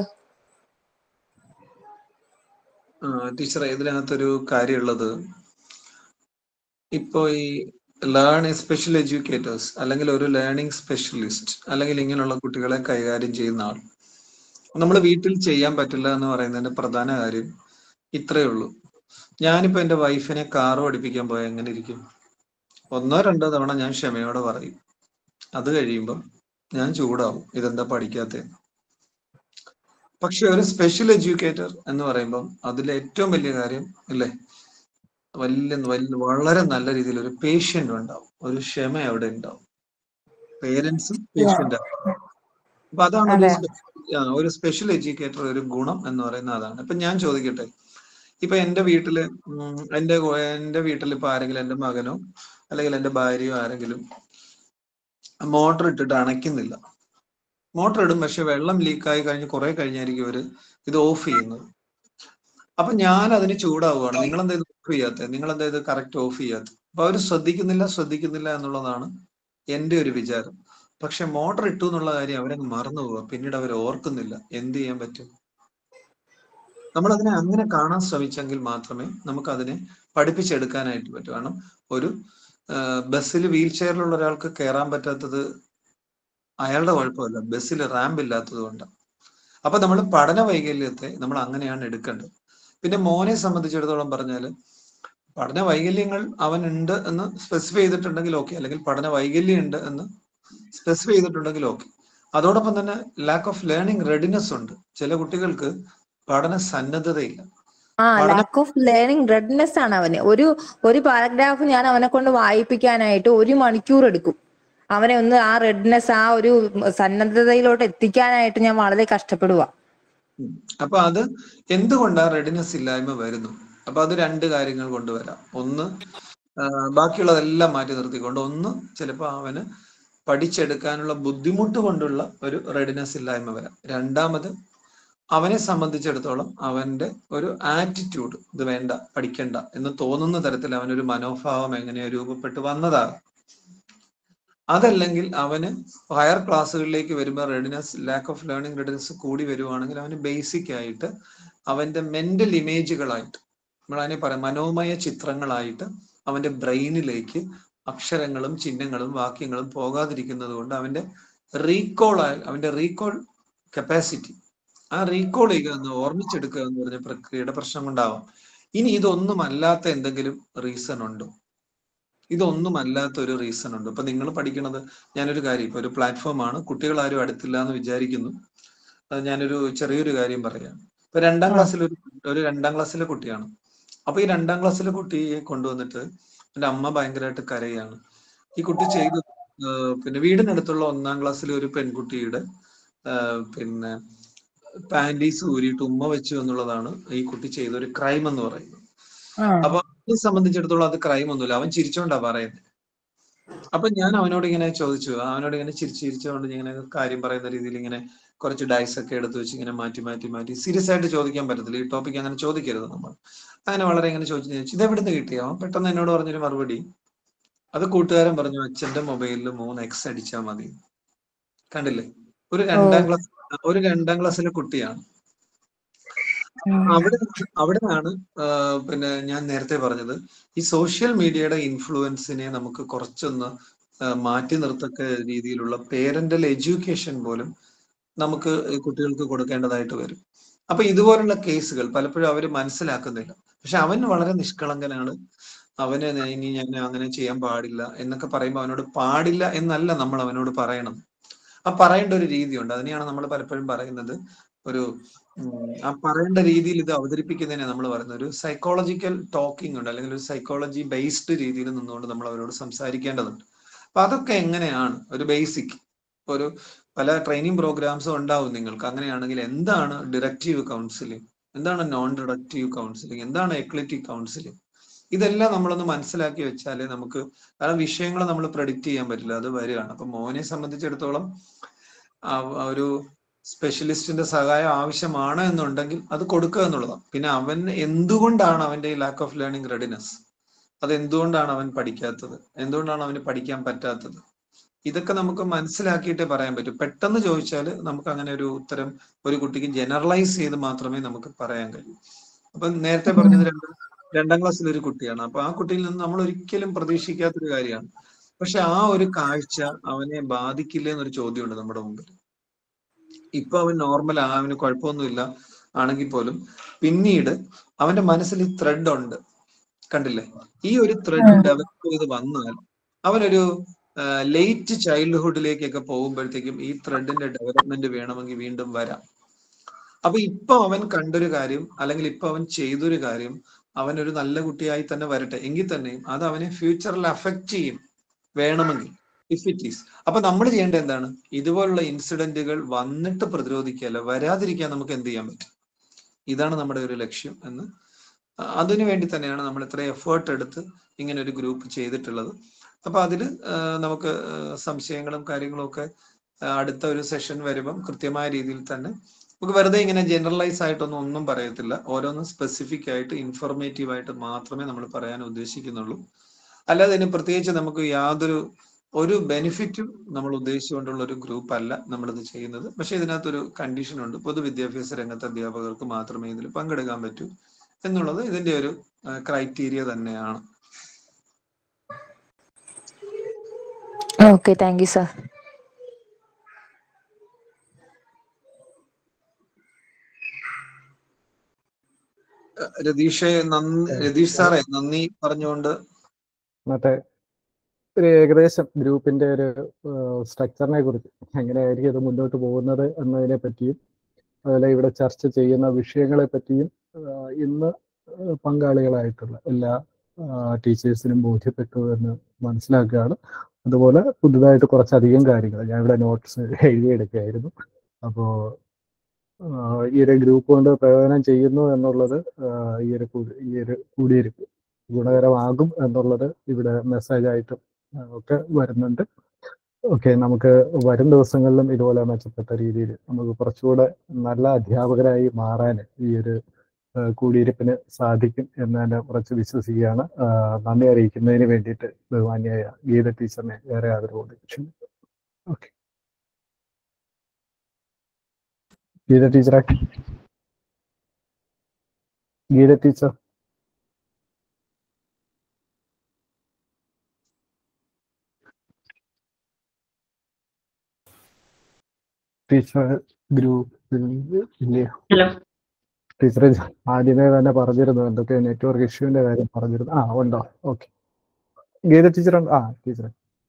ടീച്ചറെ ഇതിനകത്തൊരു കാര്യമുള്ളത് ഇപ്പോ ഈ ലേൺ സ്പെഷ്യൽ എഡ്യൂക്കേറ്റേഴ്സ് അല്ലെങ്കിൽ ഒരു ലേണിംഗ് സ്പെഷ്യലിസ്റ്റ് അല്ലെങ്കിൽ ഇങ്ങനെയുള്ള കുട്ടികളെ കൈകാര്യം ചെയ്യുന്ന ആൾ നമ്മൾ വീട്ടിൽ ചെയ്യാൻ പറ്റില്ല എന്ന് പറയുന്നതിന്റെ പ്രധാന കാര്യം ഇത്രയേ ഉള്ളൂ ഞാനിപ്പോ എന്റെ വൈഫിനെ കാറ് പഠിപ്പിക്കാൻ പോയാൽ എങ്ങനെ ഇരിക്കും ഒന്നോ രണ്ടോ തവണ ഞാൻ ക്ഷമയോടെ പറയും അത് കഴിയുമ്പം ഞാൻ ചൂടാവും ഇതെന്താ പഠിക്കാത്തതെന്ന് പക്ഷെ ഒരു സ്പെഷ്യൽ എഡ്യൂക്കേറ്റർ എന്ന് പറയുമ്പം അതിലെ ഏറ്റവും വലിയ കാര്യം അല്ലേ വലിയ വലിയ വളരെ നല്ല രീതിയിൽ ഒരു പേഷ്യന്റ് ഉണ്ടാവും ഒരു ക്ഷമ അവിടെ ഉണ്ടാവും പേരൻസും പേഷ്യന്റ് അപ്പൊ അതാണ് ഒരു അതെ. സ്പെ- ആ, ഒരു സ്പെഷ്യൽ എഡ്യൂക്കേറ്റർ ഒരു ഗുണം എന്ന് പറയുന്നത് അതാണ് ഇപ്പൊ ഞാൻ ചോദിക്കട്ടെ ഇപ്പൊ എന്റെ വീട്ടില് ഉം, എന്റെ കു- എന്റെ വീട്ടിൽ ഇപ്പൊ ആരെങ്കിലും എന്റെ മകനോ അല്ലെങ്കിൽ എന്റെ ഭാര്യയോ ആരെങ്കിലും മോട്ടർ ഇട്ടിട്ട് അണയ്ക്കുന്നില്ല മോട്ടർ ഇടും പക്ഷെ വെള്ളം ലീക്കായി കഴിഞ്ഞ് കുറെ കഴിഞ്ഞായിരിക്കും അവര് ഇത് ഓഫ് ചെയ്യുന്നത് അപ്പൊ ഞാൻ അതിന് ചൂടാവുകയാണ് നിങ്ങൾ എന്താ ഇത് ഓഫ് ചെയ്യാത്തത് നിങ്ങൾ എന്താ ഇത് കറക്റ്റ് ഓഫ് ചെയ്യാത്തത് അപ്പൊ അവര് ശ്രദ്ധിക്കുന്നില്ല ശ്രദ്ധിക്കുന്നില്ല എന്നുള്ളതാണ് എന്റെ ഒരു വിചാരം പക്ഷെ മോട്ടർ ഇട്ടു എന്നുള്ള കാര്യം അവരങ്ങ് മറന്നു പോവുക പിന്നീട് അവർ ഓർക്കുന്നില്ല എന്ത് ചെയ്യാൻ പറ്റും നമ്മൾ അതിനെ അങ്ങനെ കാണാൻ ശ്രമിച്ചെങ്കിൽ മാത്രമേ നമുക്ക് അതിനെ പഠിപ്പിച്ചെടുക്കാനായിട്ട് പറ്റൂ കാരണം ഒരു ബസ്സിൽ വീൽ ചെയറിലുള്ള ഒരാൾക്ക് കയറാൻ പറ്റാത്തത് അയാളുടെ കുഴപ്പമല്ല ബസ്സിൽ റാമ്പ് ഇല്ലാത്തത് കൊണ്ടാണ് അപ്പൊ നമ്മൾ പഠന വൈകല്യത്തെ നമ്മൾ അങ്ങനെയാണ് എടുക്കേണ്ടത് പിന്നെ മോനെ സംബന്ധിച്ചിടത്തോളം പറഞ്ഞാൽ പഠന വൈകല്യങ്ങൾ അവൻ ഉണ്ട് എന്ന് സ്പെസിഫൈ ചെയ്തിട്ടുണ്ടെങ്കിൽ ഓക്കെ അല്ലെങ്കിൽ പഠന വൈകല്യം ഉണ്ട് എന്ന് സ്പെസിഫൈ ചെയ്തിട്ടുണ്ടെങ്കിൽ ഓക്കെ അതോടൊപ്പം തന്നെ ലാക്ക് ഓഫ് ലേണിംഗ് റെഡിനെസ് ഉണ്ട് ചില കുട്ടികൾക്ക് പഠന സന്നദ്ധതയില്ല ആ പഠന- ലാക്ക് ഓഫ് ലേണിംഗ് റെഡ്നെസ് ആണ് അവന് ഒരു ഒരു പാരഗ്രാഫ് ഞാൻ അവനെ കൊണ്ട് വായിപ്പിക്കാനായിട്ട് ഒരു മണിക്കൂർ എടുക്കും അവനെ ഒന്ന് ആ റെഡ്നെസ് ആ ഒരു സന്നദ്ധതയിലോട്ട് എത്തിക്കാനായിട്ട് ഞാൻ വളരെ കഷ്ടപ്പെടുക ഉം. അപ്പൊ അത് എന്തുകൊണ്ടാ റെഡിനെസ് ഇല്ലായ്മ വരുന്നു അപ്പൊ അത് രണ്ട് കാര്യങ്ങൾ കൊണ്ടുവരാം ഒന്ന് ആ, ബാക്കിയുള്ളതെല്ലാം മാറ്റി നിർത്തിക്കൊണ്ട് ഒന്ന് ചിലപ്പോൾ അവന് പഠിച്ചെടുക്കാനുള്ള ബുദ്ധിമുട്ട് കൊണ്ടുള്ള ഒരു റെഡിനെസ് ഇല്ലായ്മ വരാം രണ്ടാമത് അവനെ സംബന്ധിച്ചിടത്തോളം അവന്റെ ഒരു ആറ്റിറ്റ്യൂഡ് ഇത് വേണ്ട പഠിക്കണ്ട എന്ന് തോന്നുന്ന തരത്തിൽ അവനൊരു മനോഭാവം എങ്ങനെയോ രൂപപ്പെട്ട് വന്നതാകാം അതല്ലെങ്കിൽ അവന് ഹയർ ക്ലാസ്സുകളിലേക്ക് വരുമ്പോൾ readiness lack of learning readiness കൂടി വരുവാണെങ്കിൽ അവന് ബേസിക് ആയിട്ട് അവന്റെ മെന്റൽ ഇമേജുകളായിട്ട് നമ്മൾ അതിനെ പറയാം മനോമയ ചിത്രങ്ങളായിട്ട് അവന്റെ ബ്രെയിനിലേക്ക് അക്ഷരങ്ങളും ചിഹ്നങ്ങളും വാക്യങ്ങളും പോകാതിരിക്കുന്നത് കൊണ്ട് അവന്റെ റീകോൾ അവന്റെ റീകോൾ കപ്പാസിറ്റി ആ റീകോൾ ചെയ്യുക എന്ന് ഓർമ്മിച്ചെടുക്കുക എന്ന് പറഞ്ഞ പ്രക്രിയയുടെ പ്രശ്നം കൊണ്ടാവാം ഇനി ഇതൊന്നും അല്ലാത്ത എന്തെങ്കിലും റീസൺ ഉണ്ടോ ഇതൊന്നും അല്ലാത്ത ഒരു റീസൺ ഉണ്ട് ഇപ്പൊ നിങ്ങൾ പഠിക്കണത് ഞാനൊരു കാര്യം ഇപ്പൊ ഒരു പ്ലാറ്റ്ഫോം ആണ് കുട്ടികൾ ആരും അടുത്തില്ല എന്ന് വിചാരിക്കുന്നു അത് ഞാനൊരു ചെറിയൊരു കാര്യം പറയാം ഇപ്പൊ രണ്ടാം ക്ലാസ്സിൽ ഒരു ഒരു രണ്ടാം ക്ലാസ്സിലെ കുട്ടിയാണ് അപ്പൊ ഈ രണ്ടാം ക്ലാസ്സിലെ കുട്ടിയെ കൊണ്ടുവന്നിട്ട് എന്റെ അമ്മ ഭയങ്കരമായിട്ട് കരയാണ് ഈ കുട്ടി ചെയ്ത് ഏർ പിന്നെ വീടിനടുത്തുള്ള ഒന്നാം ക്ലാസ്സിലെ ഒരു പെൺകുട്ടിയുടെ ഏർ പിന്നെ പാൻറ്റീസ് ഊരിയിട്ട് ഉമ്മ വെച്ചു എന്നുള്ളതാണ് ഈ കുട്ടി ചെയ്ത ഒരു ക്രൈം എന്ന് പറയുന്നത് അപ്പൊ അവനെ സംബന്ധിച്ചിടത്തോളം അത് ക്രൈം ഒന്നുമില്ല അവൻ ചിരിച്ചോണ്ടാ പറയുന്നത് അപ്പൊ ഞാൻ അവനോട് ഇങ്ങനെ ചോദിച്ചു അവനോട് ഇങ്ങനെ ചിരിച്ച് ചിരിച്ചുകൊണ്ട് ഇങ്ങനെ കാര്യം പറയുന്ന രീതിയിൽ ഇങ്ങനെ കുറച്ച് ഡൈസ് ഒക്കെ എടുത്ത് വെച്ച് ഇങ്ങനെ മാറ്റി മാറ്റി മാറ്റി സീരിയസ് ആയിട്ട് ചോദിക്കാൻ പറ്റത്തില്ല ഈ ടോപ്പിക് അങ്ങനെ ചോദിക്കരുത് നമ്മൾ അങ്ങനെ വളരെ ഇങ്ങനെ ചോദിച്ചു ചോദിച്ചു ഇത് എവിടുന്ന് കിട്ടിയോ അവൻ പെട്ടെന്ന് എന്നോട് പറഞ്ഞൊരു മറുപടി അത് കൂട്ടുകാരൻ പറഞ്ഞു അച്ഛന്റെ മൊബൈലിൽ മൂന്ന് എക്സ് അടിച്ചാൽ മതി കണ്ടില്ലേ ഒരു രണ്ടാം ക്ലാസ് ഒരു രണ്ടാം ക്ലാസ്സിലെ കുട്ടിയാണ് അവിടെ അവിടെയാണ് ആഹ് പിന്നെ ഞാൻ നേരത്തെ പറഞ്ഞത് ഈ സോഷ്യൽ മീഡിയയുടെ ഇൻഫ്ലുവൻസിനെ നമുക്ക് കുറച്ചൊന്ന് ആഹ് മാറ്റി നിർത്തക്ക രീതിയിലുള്ള പേരന്റൽ എഡ്യൂക്കേഷൻ പോലും നമുക്ക് ഈ കുട്ടികൾക്ക് കൊടുക്കേണ്ടതായിട്ട് വരും അപ്പൊ ഇതുപോലുള്ള കേസുകൾ പലപ്പോഴും അവർ മനസ്സിലാക്കുന്നില്ല പക്ഷെ അവൻ വളരെ നിഷ്കളങ്കനാണ് അവന് ഞാൻ ഇനി ഞാൻ അങ്ങനെ ചെയ്യാൻ പാടില്ല എന്നൊക്കെ പറയുമ്പോൾ അവനോട് പാടില്ല എന്നല്ല നമ്മൾ അവനോട് പറയണം ആ പറയേണ്ട ഒരു രീതിയുണ്ട് അതിനെയാണ് നമ്മൾ പലപ്പോഴും പറയുന്നത് ഒരു ഉം, ആ പറയേണ്ട രീതിയിൽ ഇത് അവതരിപ്പിക്കുന്നതിനെ നമ്മൾ പറയുന്നത് ഒരു സൈക്കോളജിക്കൽ ടോക്കിംഗ് ഉണ്ട് അല്ലെങ്കിൽ ഒരു സൈക്കോളജി ബേസ്ഡ് രീതിയിൽ നിന്നുകൊണ്ട് നമ്മൾ അവരോട് സംസാരിക്കേണ്ടതുണ്ട് അപ്പൊ അതൊക്കെ എങ്ങനെയാണ് ഒരു ബേസിക് ഒരു പല ട്രെയിനിങ് പ്രോഗ്രാംസും ഉണ്ടാവും നിങ്ങൾക്ക് അങ്ങനെയാണെങ്കിൽ എന്താണ് ഡിറക്റ്റീവ് കൗൺസിലിംഗ് എന്താണ് നോൺ ഡിറക്റ്റീവ് കൗൺസിലിംഗ് എന്താണ് എക്ലിറ്റിക് കൗൺസിലിംഗ് ഇതെല്ലാം നമ്മളൊന്ന് മനസ്സിലാക്കി വെച്ചാലേ നമുക്ക് കാരണം വിഷയങ്ങൾ നമ്മൾ പ്രഡിക്റ്റ് ചെയ്യാൻ പറ്റില്ല അത് വരികയാണ് അപ്പൊ മോനെ സംബന്ധിച്ചിടത്തോളം ആ ഒരു സ്പെഷ്യലിസ്റ്റിന്റെ സഹായം ആവശ്യമാണ് എന്നുണ്ടെങ്കിൽ അത് കൊടുക്കുക എന്നുള്ളതാണ് പിന്നെ അവൻ എന്തുകൊണ്ടാണ് അവന്റെ ഈ ലാക്ക് ഓഫ് ലേണിംഗ് റെഡിനെസ് അത് എന്തുകൊണ്ടാണ് അവൻ പഠിക്കാത്തത് എന്തുകൊണ്ടാണ് അവന് പഠിക്കാൻ പറ്റാത്തത് ഇതൊക്കെ നമുക്ക് മനസ്സിലാക്കിയിട്ടേ പറയാൻ പറ്റൂ പെട്ടെന്ന് ചോദിച്ചാൽ നമുക്ക് അങ്ങനെ ഒരു ഉത്തരം ഒരു കുട്ടിക്ക് ജനറലൈസ് ചെയ്ത് മാത്രമേ നമുക്ക് പറയാൻ കഴിയൂ അപ്പൊ നേരത്തെ പറഞ്ഞത് രണ്ട് രണ്ടാം ക്ലാസ്സിലെ ഒരു കുട്ടിയാണ് അപ്പൊ ആ കുട്ടിയിൽ നിന്ന് നമ്മൾ ഒരിക്കലും പ്രതീക്ഷിക്കാത്തൊരു കാര്യമാണ് പക്ഷെ ആ ഒരു കാഴ്ച അവനെ ബാധിക്കില്ല എന്നൊരു ചോദ്യമുണ്ട് നമ്മുടെ മുമ്പിൽ ഇപ്പൊ അവൻ നോർമൽ ആ അവന് കുഴപ്പമൊന്നുമില്ല ആണെങ്കിൽ പോലും പിന്നീട് അവന്റെ മനസ്സിൽ ഈ ത്രെഡ് ഉണ്ട് കണ്ടില്ലേ ഈ ഒരു ത്രെഡ് ഡെവലപ്പ് ചെയ്ത് വന്നാൽ അവനൊരു ലേറ്റ് ചൈൽഡ്ഹുഡിലേക്കൊക്കെ പോകുമ്പോഴത്തേക്കും ഈ ത്രെഡിന്റെ ഡെവലപ്മെന്റ് വേണമെങ്കിൽ വീണ്ടും വരാം അപ്പൊ ഇപ്പൊ അവൻ കണ്ടൊരു കാര്യം അല്ലെങ്കിൽ ഇപ്പൊ അവൻ ചെയ്തൊരു കാര്യം അവൻ ഒരു നല്ല കുട്ടിയായി തന്നെ വരട്ടെ എങ്കിൽ തന്നെയും അത് അവനെ ഫ്യൂച്ചറിൽ അഫക്റ്റ് ചെയ്യും വേണമെങ്കിൽ ഇഫ് ഇറ്റ് ഈസ് അപ്പൊ നമ്മൾ ചെയ്യേണ്ടത് എന്താണ് ഇതുപോലുള്ള ഇൻസിഡന്റുകൾ വന്നിട്ട് പ്രതിരോധിക്കുകയല്ല വരാതിരിക്കാൻ നമുക്ക് എന്ത് ചെയ്യാൻ പറ്റും ഇതാണ് നമ്മുടെ ഒരു ലക്ഷ്യം എന്ന് അതിനു വേണ്ടി തന്നെയാണ് നമ്മൾ ഇത്ര എഫേർട്ട് എടുത്ത് ഇങ്ങനെ ഒരു ഗ്രൂപ്പ് ചെയ്തിട്ടുള്ളത് അപ്പൊ അതിൽ നമുക്ക് സംശയങ്ങളും കാര്യങ്ങളും ഒക്കെ അടുത്ത ഒരു സെഷൻ വരുമ്പം കൃത്യമായ രീതിയിൽ തന്നെ നമുക്ക് വെറുതെ ഇങ്ങനെ ജനറലൈസ് ആയിട്ടൊന്നും ഒന്നും പറയത്തില്ല ഓരോന്നും സ്പെസിഫിക് ആയിട്ട് ഇൻഫോർമേറ്റീവ് ആയിട്ട് മാത്രമേ നമ്മൾ പറയാൻ ഉദ്ദേശിക്കുന്നുള്ളൂ അല്ലാതെ ഇതിന് പ്രത്യേകിച്ച് നമുക്ക് യാതൊരു ഒരു ബെനിഫിറ്റും നമ്മൾ ഉദ്ദേശിച്ചുകൊണ്ടുള്ള ഒരു ഗ്രൂപ്പ് അല്ല നമ്മളിത് ചെയ്യുന്നത് പക്ഷെ ഇതിനകത്തൊരു കണ്ടീഷൻ ഉണ്ട് പൊതുവിദ്യാഭ്യാസ രംഗത്തെ അധ്യാപകർക്ക് മാത്രമേ ഇതിൽ പങ്കെടുക്കാൻ പറ്റൂ എന്നുള്ളത് ഇതിന്റെ ഒരു ക്രൈറ്റീരിയ തന്നെയാണ് ഓക്കെ താങ്ക് യു സാർ രതീഷെ നന്ദി രതീഷ് സാറേ നന്ദി പറഞ്ഞുകൊണ്ട് മറ്റേ ഒരു ഏകദേശം ഗ്രൂപ്പിന്റെ ഒരു സ്ട്രക്ചറിനെ കുറിച്ച് എങ്ങനെയായിരിക്കും ഇത് മുന്നോട്ട് പോകുന്നത് എന്നതിനെ പറ്റിയും അതുപോലെ ഇവിടെ ചർച്ച ചെയ്യുന്ന വിഷയങ്ങളെ പറ്റിയും ആഹ് ഇന്ന് പങ്കാളികളായിട്ടുള്ള എല്ലാ ടീച്ചേഴ്സിനും ബോധ്യപ്പെട്ടു എന്ന് മനസ്സിലാക്കുകയാണ് അതുപോലെ പുതുതായിട്ട് കുറച്ചധികം കാര്യങ്ങൾ ഞാൻ ഇവിടെ നോട്ട്സ് എഴുതിയെടുക്കുകയായിരുന്നു അപ്പോൾ ഈ ഒരു ഗ്രൂപ്പ് കൊണ്ട് പ്രയോജനം ചെയ്യുന്നു എന്നുള്ളത് ആഹ് ഈ ഒരു കൂടി- ഈ ഒരു കൂടിയിരിപ്പ് ഗുണകരമാകും എന്നുള്ളത് ഇവിടെ മെസ്സേജായിട്ടും ഒക്കെ വരുന്നുണ്ട് ഓക്കെ നമുക്ക് വരും ദിവസങ്ങളിലും ഇതുപോലെ മെച്ചപ്പെട്ട രീതിയിൽ നമുക്ക് കുറച്ചുകൂടെ നല്ല അധ്യാപകരായി മാറാൻ ഈ ഒരു ആ, കൂടിയിരിപ്പിന് സാധിക്കും എന്ന് തന്നെ ഉറച്ച് വിശ്വസിക്കുകയാണ് ആ, നന്ദി അറിയിക്കുന്നതിന് വേണ്ടിയിട്ട് ബഹുമാന്യായ ഗീത ടീച്ചറിനെ ഏറെ ആദരവോട് ക്ഷണിക്കുന്നു ഓക്കെ ഗീത ടീച്ചറെ ഗീത ടീച്ചർ ടീച്ചർ ഗ്രൂപ്പിൽ ഇല്ലേ ഹലോ ടീച്ചർ ആദ്യമേ തന്നെ പറഞ്ഞിരുന്നു എന്തൊക്കെ നെറ്റ്വർക്ക് ഇഷ്യൂവിന്റെ കാര്യം പറഞ്ഞിരുന്നു ആ ഉണ്ടോ ഓക്കെ ഗീത ടീച്ചർ ആ ടീച്ചർ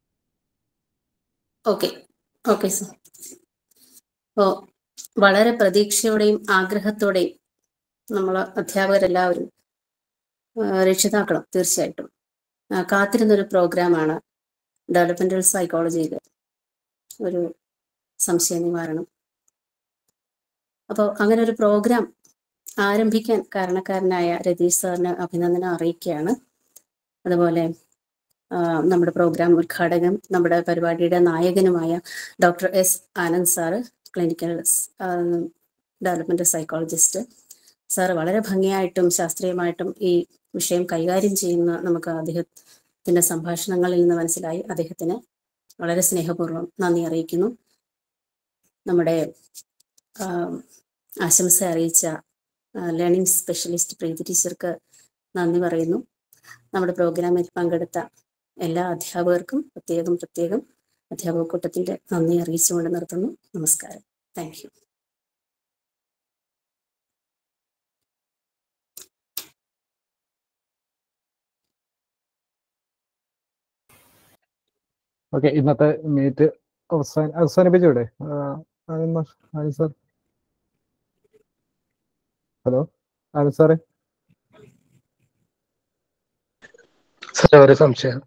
ഓക്കെ ഓക്കെ സർ അപ്പോൾ വളരെ പ്രതീക്ഷയോടെയും ആഗ്രഹത്തോടെയും നമ്മൾ അധ്യാപകരെല്ലാവരും ആ, രക്ഷിതാക്കളും തീർച്ചയായിട്ടും ആ, കാത്തിരുന്നൊരു പ്രോഗ്രാമാണ് ഡെവലപ്മെന്റൽ സൈക്കോളജിയിൽ ഒരു സംശയ നിവാരണം അപ്പോൾ അങ്ങനെ ഒരു പ്രോഗ്രാം ആരംഭിക്കാൻ കാരണക്കാരനായ രതീഷ് സാറിന് അഭിനന്ദനം അറിയിക്കുകയാണ് അതുപോലെ ആ, നമ്മുടെ പ്രോഗ്രാം ഉദ്ഘാടകൻ നമ്മുടെ പരിപാടിയുടെ നായകനുമായ doctor S Anand sir clinical development psychologist sir വളരെ ഭംഗിയായിട്ടും ശാസ്ത്രീയമായിട്ടും ഈ വിഷയം കൈകാര്യം ചെയ്യുന്ന നമുക്ക് അദ്ദേഹത്തിന്റെ സംഭാഷണങ്ങളിൽ നിന്ന് മനസ്സിലായി അദ്ദേഹത്തിന് വളരെ സ്നേഹപൂർവ്വം നന്ദി അറിയിക്കുന്നു നമ്മുടെ ആ, ആശംസ അറിയിച്ച ലേണിംഗ് സ്പെഷ്യലിസ്റ്റ് പ്രീതി ടീച്ചർക്ക് നന്ദി പറയുന്നു നമ്മുടെ പ്രോഗ്രാമിൽ പങ്കെടുത്ത എല്ലാ അധ്യാപകർക്കും പ്രത്യേകം പ്രത്യേകം അധ്യാപക കൂട്ടത്തിന്റെ നന്ദി അറിയിച്ചുകൊണ്ട് നിർത്തുന്നു നമസ്കാരം താങ്ക് യു ഓക്കെ ഇന്നത്തെ മീറ്റ് അവസാന അവസാനിപ്പിച്ചൂടെ സാർ ഹലോ ആനന്ദ് സാറേ സാറേ ഒരു സംശയം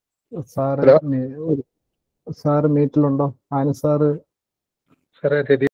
സാറ് ഹലോ സാറ് മീറ്റിലുണ്ടോ ആനന്ദ് സാറ് സാറേ രതി